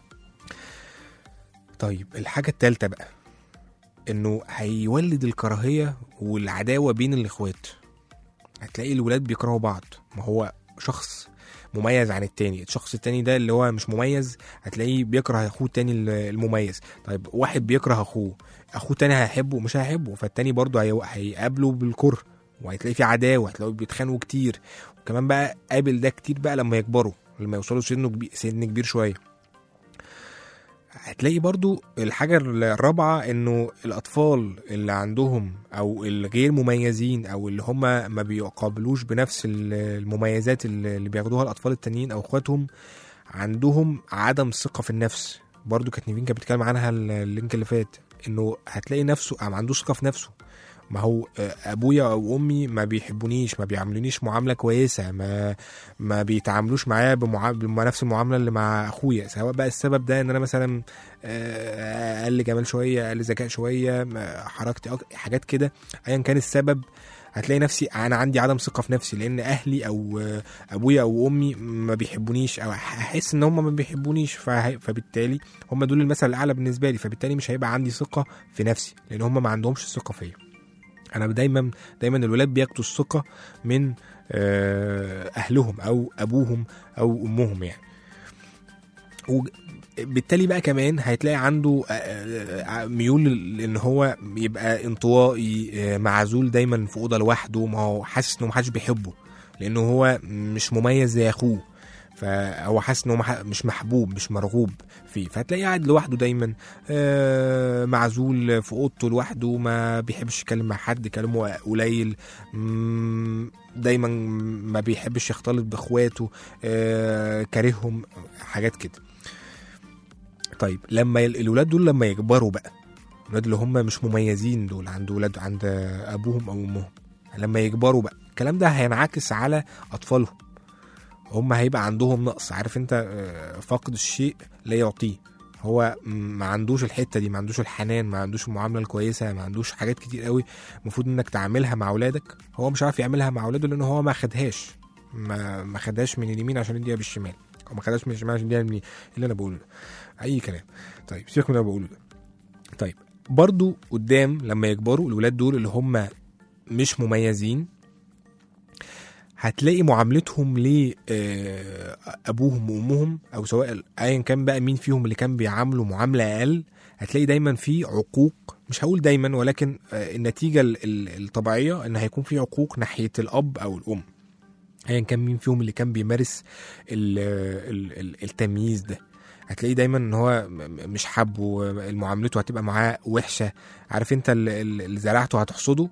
طيب الحاجة التالتة بقى انه هيولد الكراهيه والعداوه بين الاخوات هتلاقي الولاد بيكرهوا بعض ما هو شخص مميز عن التاني الشخص التاني ده اللي هو مش مميز هتلاقيه بيكره اخوه التاني المميز طيب واحد بيكره اخوه اخوه تاني هيحبه مش هيحبه فالتاني برضه هي- هيقابله بالكره وهتلاقي في عداوه هتلاقيه بيتخانقوا كتير وكمان بقى قابل ده كتير بقى لما يكبروا لما يوصلوا سنه كبير سن كبير شويه هتلاقي برضو الحاجة الرابعة انه الاطفال اللي عندهم او الغير مميزين او اللي هم ما بيقابلوش بنفس ال- المميزات اللي اللي بياخدوها الاطفال التانيين او اخواتهم عندهم عدم ثقة في النفس برضو كانت نيفين كانت بتتكلم عنها ال- اللينك اللي فات انه هتلاقي نفسه ما عندوش ثقة في نفسه ما هو آه، ابويا او امي ما بيحبونيش ما بيعاملونيش معامله كويسه ما ما بيتعاملوش معايا بمعا- بنفس المعامله اللي مع اخويا سواء بقى السبب ده ان انا مثلا آه، اقل جمال شويه اقل ذكاء شويه ما- حركتي أك... حاجات كده ايا كان السبب هتلاقي نفسي انا عندي عدم ثقه في نفسي لان اهلي او آه، ابويا او امي ما بيحبونيش او احس ان هم ما بيحبونيش فه... فبالتالي هم دول المثل الاعلى بالنسبه لي فبالتالي مش هيبقى عندي ثقه في نفسي لان هم ما عندهمش ثقه فيا انا دايما دايما الولاد بياخدوا الثقه من آه، اهلهم او ابوهم او امهم يعني وبالتالي بقى كمان هتلاقي عنده آه، آه، ميول لان هو يبقى انطوائي آه، معزول دايما في اوضه لوحده ما هو حاسس انه محدش بيحبه لانه هو مش مميز زي اخوه فهو حاسس انه مح- مش محبوب مش مرغوب فيه فهتلاقيه قاعد لوحده دايما آه، معزول في اوضته لوحده ما بيحبش يتكلم مع حد كلامه قليل مم، دايما ما بيحبش يختلط باخواته آه، كارههم حاجات كده طيب لما ال- الولاد دول لما يكبروا بقى الولاد اللي هم مش مميزين دول عند ولاد عند ابوهم او امهم لما يكبروا بقى الكلام ده هينعكس على اطفالهم هم هيبقى عندهم نقص عارف انت آه، فاقد الشيء لا يعطيه هو م- ما عندوش الحته دي ما عندوش الحنان ما عندوش المعامله الكويسه ما عندوش حاجات كتير قوي المفروض انك تعملها مع اولادك هو مش عارف يعملها مع اولاده لان هو ما خدهاش ما ما خدهاش من اليمين عشان يديها بالشمال او ما خدهاش من الشمال عشان يديها من اليمين. اللي انا بقوله ده اي كلام طيب سيبك من اللي انا بقوله ده طيب برضو قدام لما يكبروا الولاد دول اللي هم مش مميزين هتلاقي معاملتهم لابوهم وامهم او سواء ايا كان بقى مين فيهم اللي كان بيعاملوا معامله اقل هتلاقي دايما في عقوق مش هقول دايما ولكن آه، النتيجه ال- ال- الطبيعيه ان هيكون في عقوق ناحيه الاب او الام ايا كان مين فيهم اللي كان بيمارس ال ال ال التمييز ده هتلاقيه دايما ان هو م- م- مش حابه معاملته هتبقى معاه وحشه عارف انت اللي, اللي زرعته هتحصده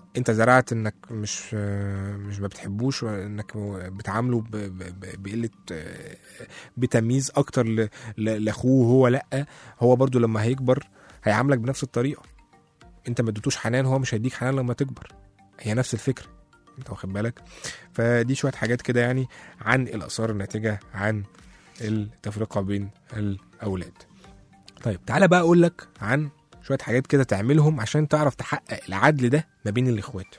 انت زرعت انك مش آه، مش ما بتحبوش وانك بتعامله ب- ب- ب- بقله آه، بتمييز اكتر ل- ل- لاخوه هو لا هو برضو لما هيكبر هيعاملك بنفس الطريقه انت ما اديتوش حنان هو مش هيديك حنان لما تكبر هي نفس الفكره انت واخد بالك فدي شويه حاجات كده يعني عن الاثار الناتجه عن التفرقه بين الاولاد طيب تعالى بقى اقول لك عن شويه حاجات كده تعملهم عشان تعرف تحقق العدل ده ما بين الاخوات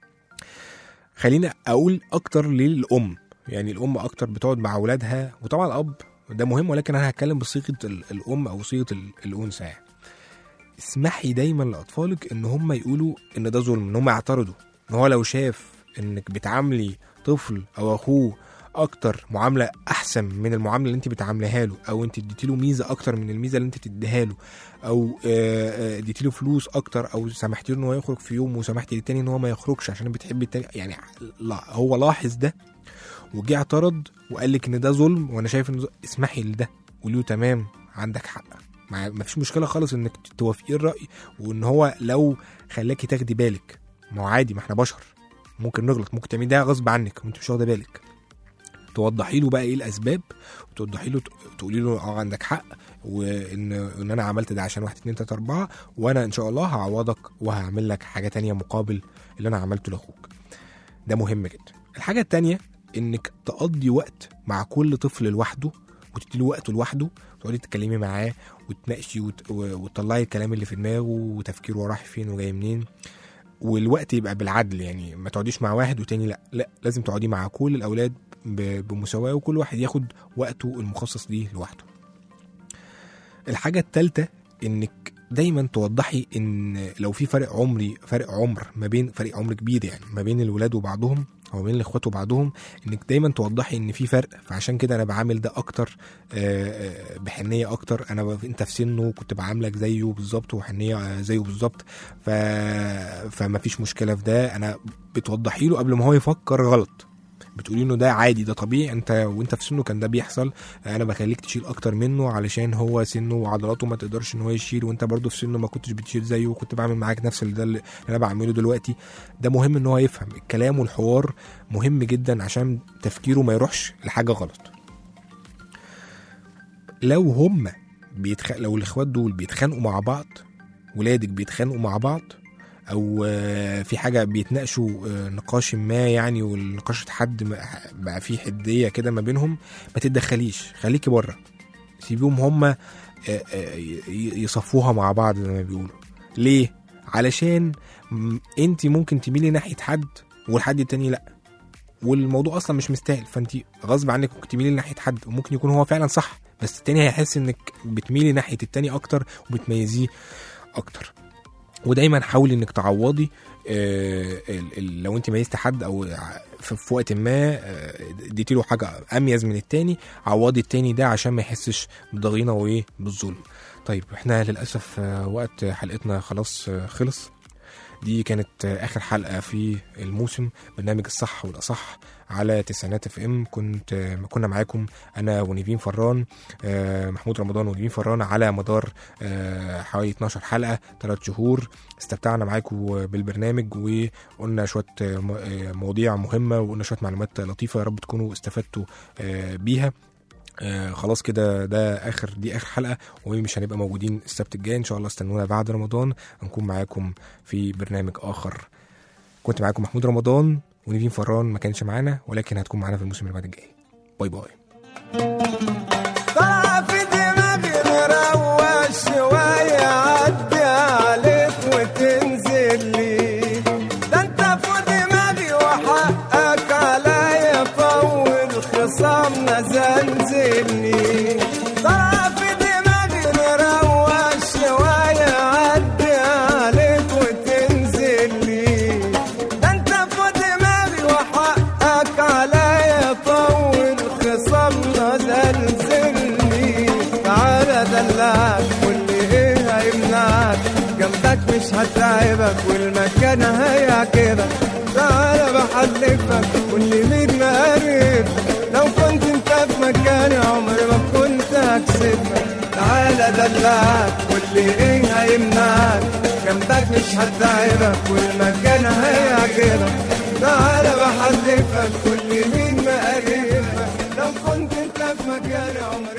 خلينا اقول اكتر للام يعني الام اكتر بتقعد مع اولادها وطبعا الاب ده مهم ولكن انا هتكلم بصيغه ال- الام او صيغه ال- الانثى يعني. اسمحي دايما لاطفالك ان هم يقولوا ان ده ظلم ان هم يعترضوا ان هو لو شاف انك بتعاملي طفل او اخوه اكتر معامله احسن من المعامله اللي انت بتعامليها له او انت اديتي له ميزه اكتر من الميزه اللي انت تديها له او آه، آه، اديتي له فلوس اكتر او سمحتي له ان هو يخرج في يوم وسمحتي للتاني ان هو ما يخرجش عشان بتحبي التاني يعني لا هو لاحظ ده وجه اعترض وقال لك ان ده ظلم وانا شايف ان ده- اسمحي لده قولي له تمام عندك حق ما ما فيش مشكله خالص انك توافقي الراي وان هو لو خلاكي تاخدي بالك ما هو عادي ما احنا بشر ممكن نغلط ممكن تعملي ده غصب عنك وانت مش واخده بالك توضحي له بقى ايه الاسباب وتوضحي له تقولي له اه عندك حق وان ان انا عملت ده عشان واحد اتنين تلاته اربعه وانا ان شاء الله هعوضك وهعمل لك حاجه تانية مقابل اللي انا عملته لاخوك ده مهم جدا الحاجه التانية انك تقضي وقت مع كل طفل لوحده وتديله وقته لوحده وتقعدي تتكلمي معاه وتناقشي وت... و- وتطلعي الكلام اللي في دماغه وتفكيره هو رايح فين وجاي منين والوقت يبقى بالعدل يعني ما تقعديش مع واحد وتاني لا لا لازم تقعدي مع كل الاولاد ب- بمساواه وكل واحد ياخد وقته المخصص ليه لوحده الحاجه الثالثه انك دايما توضحي ان لو في فرق عمري فرق عمر ما بين فرق عمر كبير يعني ما بين الولاد وبعضهم او ما بين الاخوات وبعضهم انك دايما توضحي ان في فرق فعشان كده انا بعامل ده اكتر آه، آه، بحنيه اكتر انا ب... انت في سنه كنت بعاملك زيه بالظبط وحنيه آه، زيه بالظبط ف... فما فيش مشكله في ده انا بتوضحي له قبل ما هو يفكر غلط بتقولي انه ده عادي ده طبيعي انت وانت في سنه كان ده بيحصل انا بخليك تشيل اكتر منه علشان هو سنه وعضلاته ما تقدرش ان هو يشيل وانت برضه في سنه ما كنتش بتشيل زيه وكنت بعمل معاك نفس اللي ده اللي انا بعمله دلوقتي ده مهم ان هو يفهم الكلام والحوار مهم جدا عشان تفكيره ما يروحش لحاجه غلط لو هم بيتخ... لو الاخوات دول بيتخانقوا مع بعض ولادك بيتخانقوا مع بعض او آه، في حاجه بيتناقشوا آه، نقاش ما يعني والنقاش حد ما- بقى فيه حديه كده ما بينهم ما تتدخليش خليكي بره سيبيهم هم يصفوها مع بعض زي ما بيقولوا ليه علشان انت ممكن تميلي ناحيه حد والحد التاني لا والموضوع اصلا مش مستاهل فانت غصب عنك ممكن تميلي ناحيه حد وممكن يكون هو فعلا صح بس التاني هيحس انك بتميلي ناحيه التاني اكتر وبتميزيه اكتر ودايما حاولي انك تعوضي آه، ال- ال- لو انت ميزت حد او ع- في في وقت ما آه، اديتي له حاجه اميز من التاني عوضي التاني ده عشان ما يحسش بالضغينه وايه بالظلم طيب احنا للاسف آه، وقت حلقتنا خلاص آه، خلص دي كانت آه، اخر حلقه في الموسم برنامج الصح والاصح على تسعينات اف ام كنت آه، كنا معاكم انا ونيفين فران آه، محمود رمضان ونيفين فران على مدار آه، حوالي 12 حلقه 3 شهور استمتعنا معاكم بالبرنامج وقلنا شويه آه، م- آه، مواضيع مهمه وقلنا شويه معلومات لطيفه يا رب تكونوا استفدتوا آه، بيها آه خلاص كده ده اخر دي اخر حلقه ومش هنبقى موجودين السبت الجاي ان شاء الله استنونا بعد رمضان هنكون معاكم في برنامج اخر كنت معاكم محمود رمضان ونيفين فران ما كانش معانا ولكن هتكون معانا في الموسم اللي بعد الجاي باي باي طلع في دماغي مروق شوية عدي عليك وتنزل لي ده انت في دماغي وحقك عليا طول خصامنا زلزلني طلع في دماغي مروق شوية عدي عليك وتنزل لي ده انت في دماغي وحقك عليا طول خصامنا زلزلني تعالى دلعك واللي ايه هيمنعك جنبك مش هتعبك والمكان هيعجبك تعالى بحلفك واللي مين مقرب لو كنت انت في مكاني عمري ما كنت هكسبك تعالى دلعك واللي ايه هيمنعك جنبك مش هتعبك والمكان هيعجبك تعالى بحلفك كل مين مقرفك لو كنت انت في مكان عمري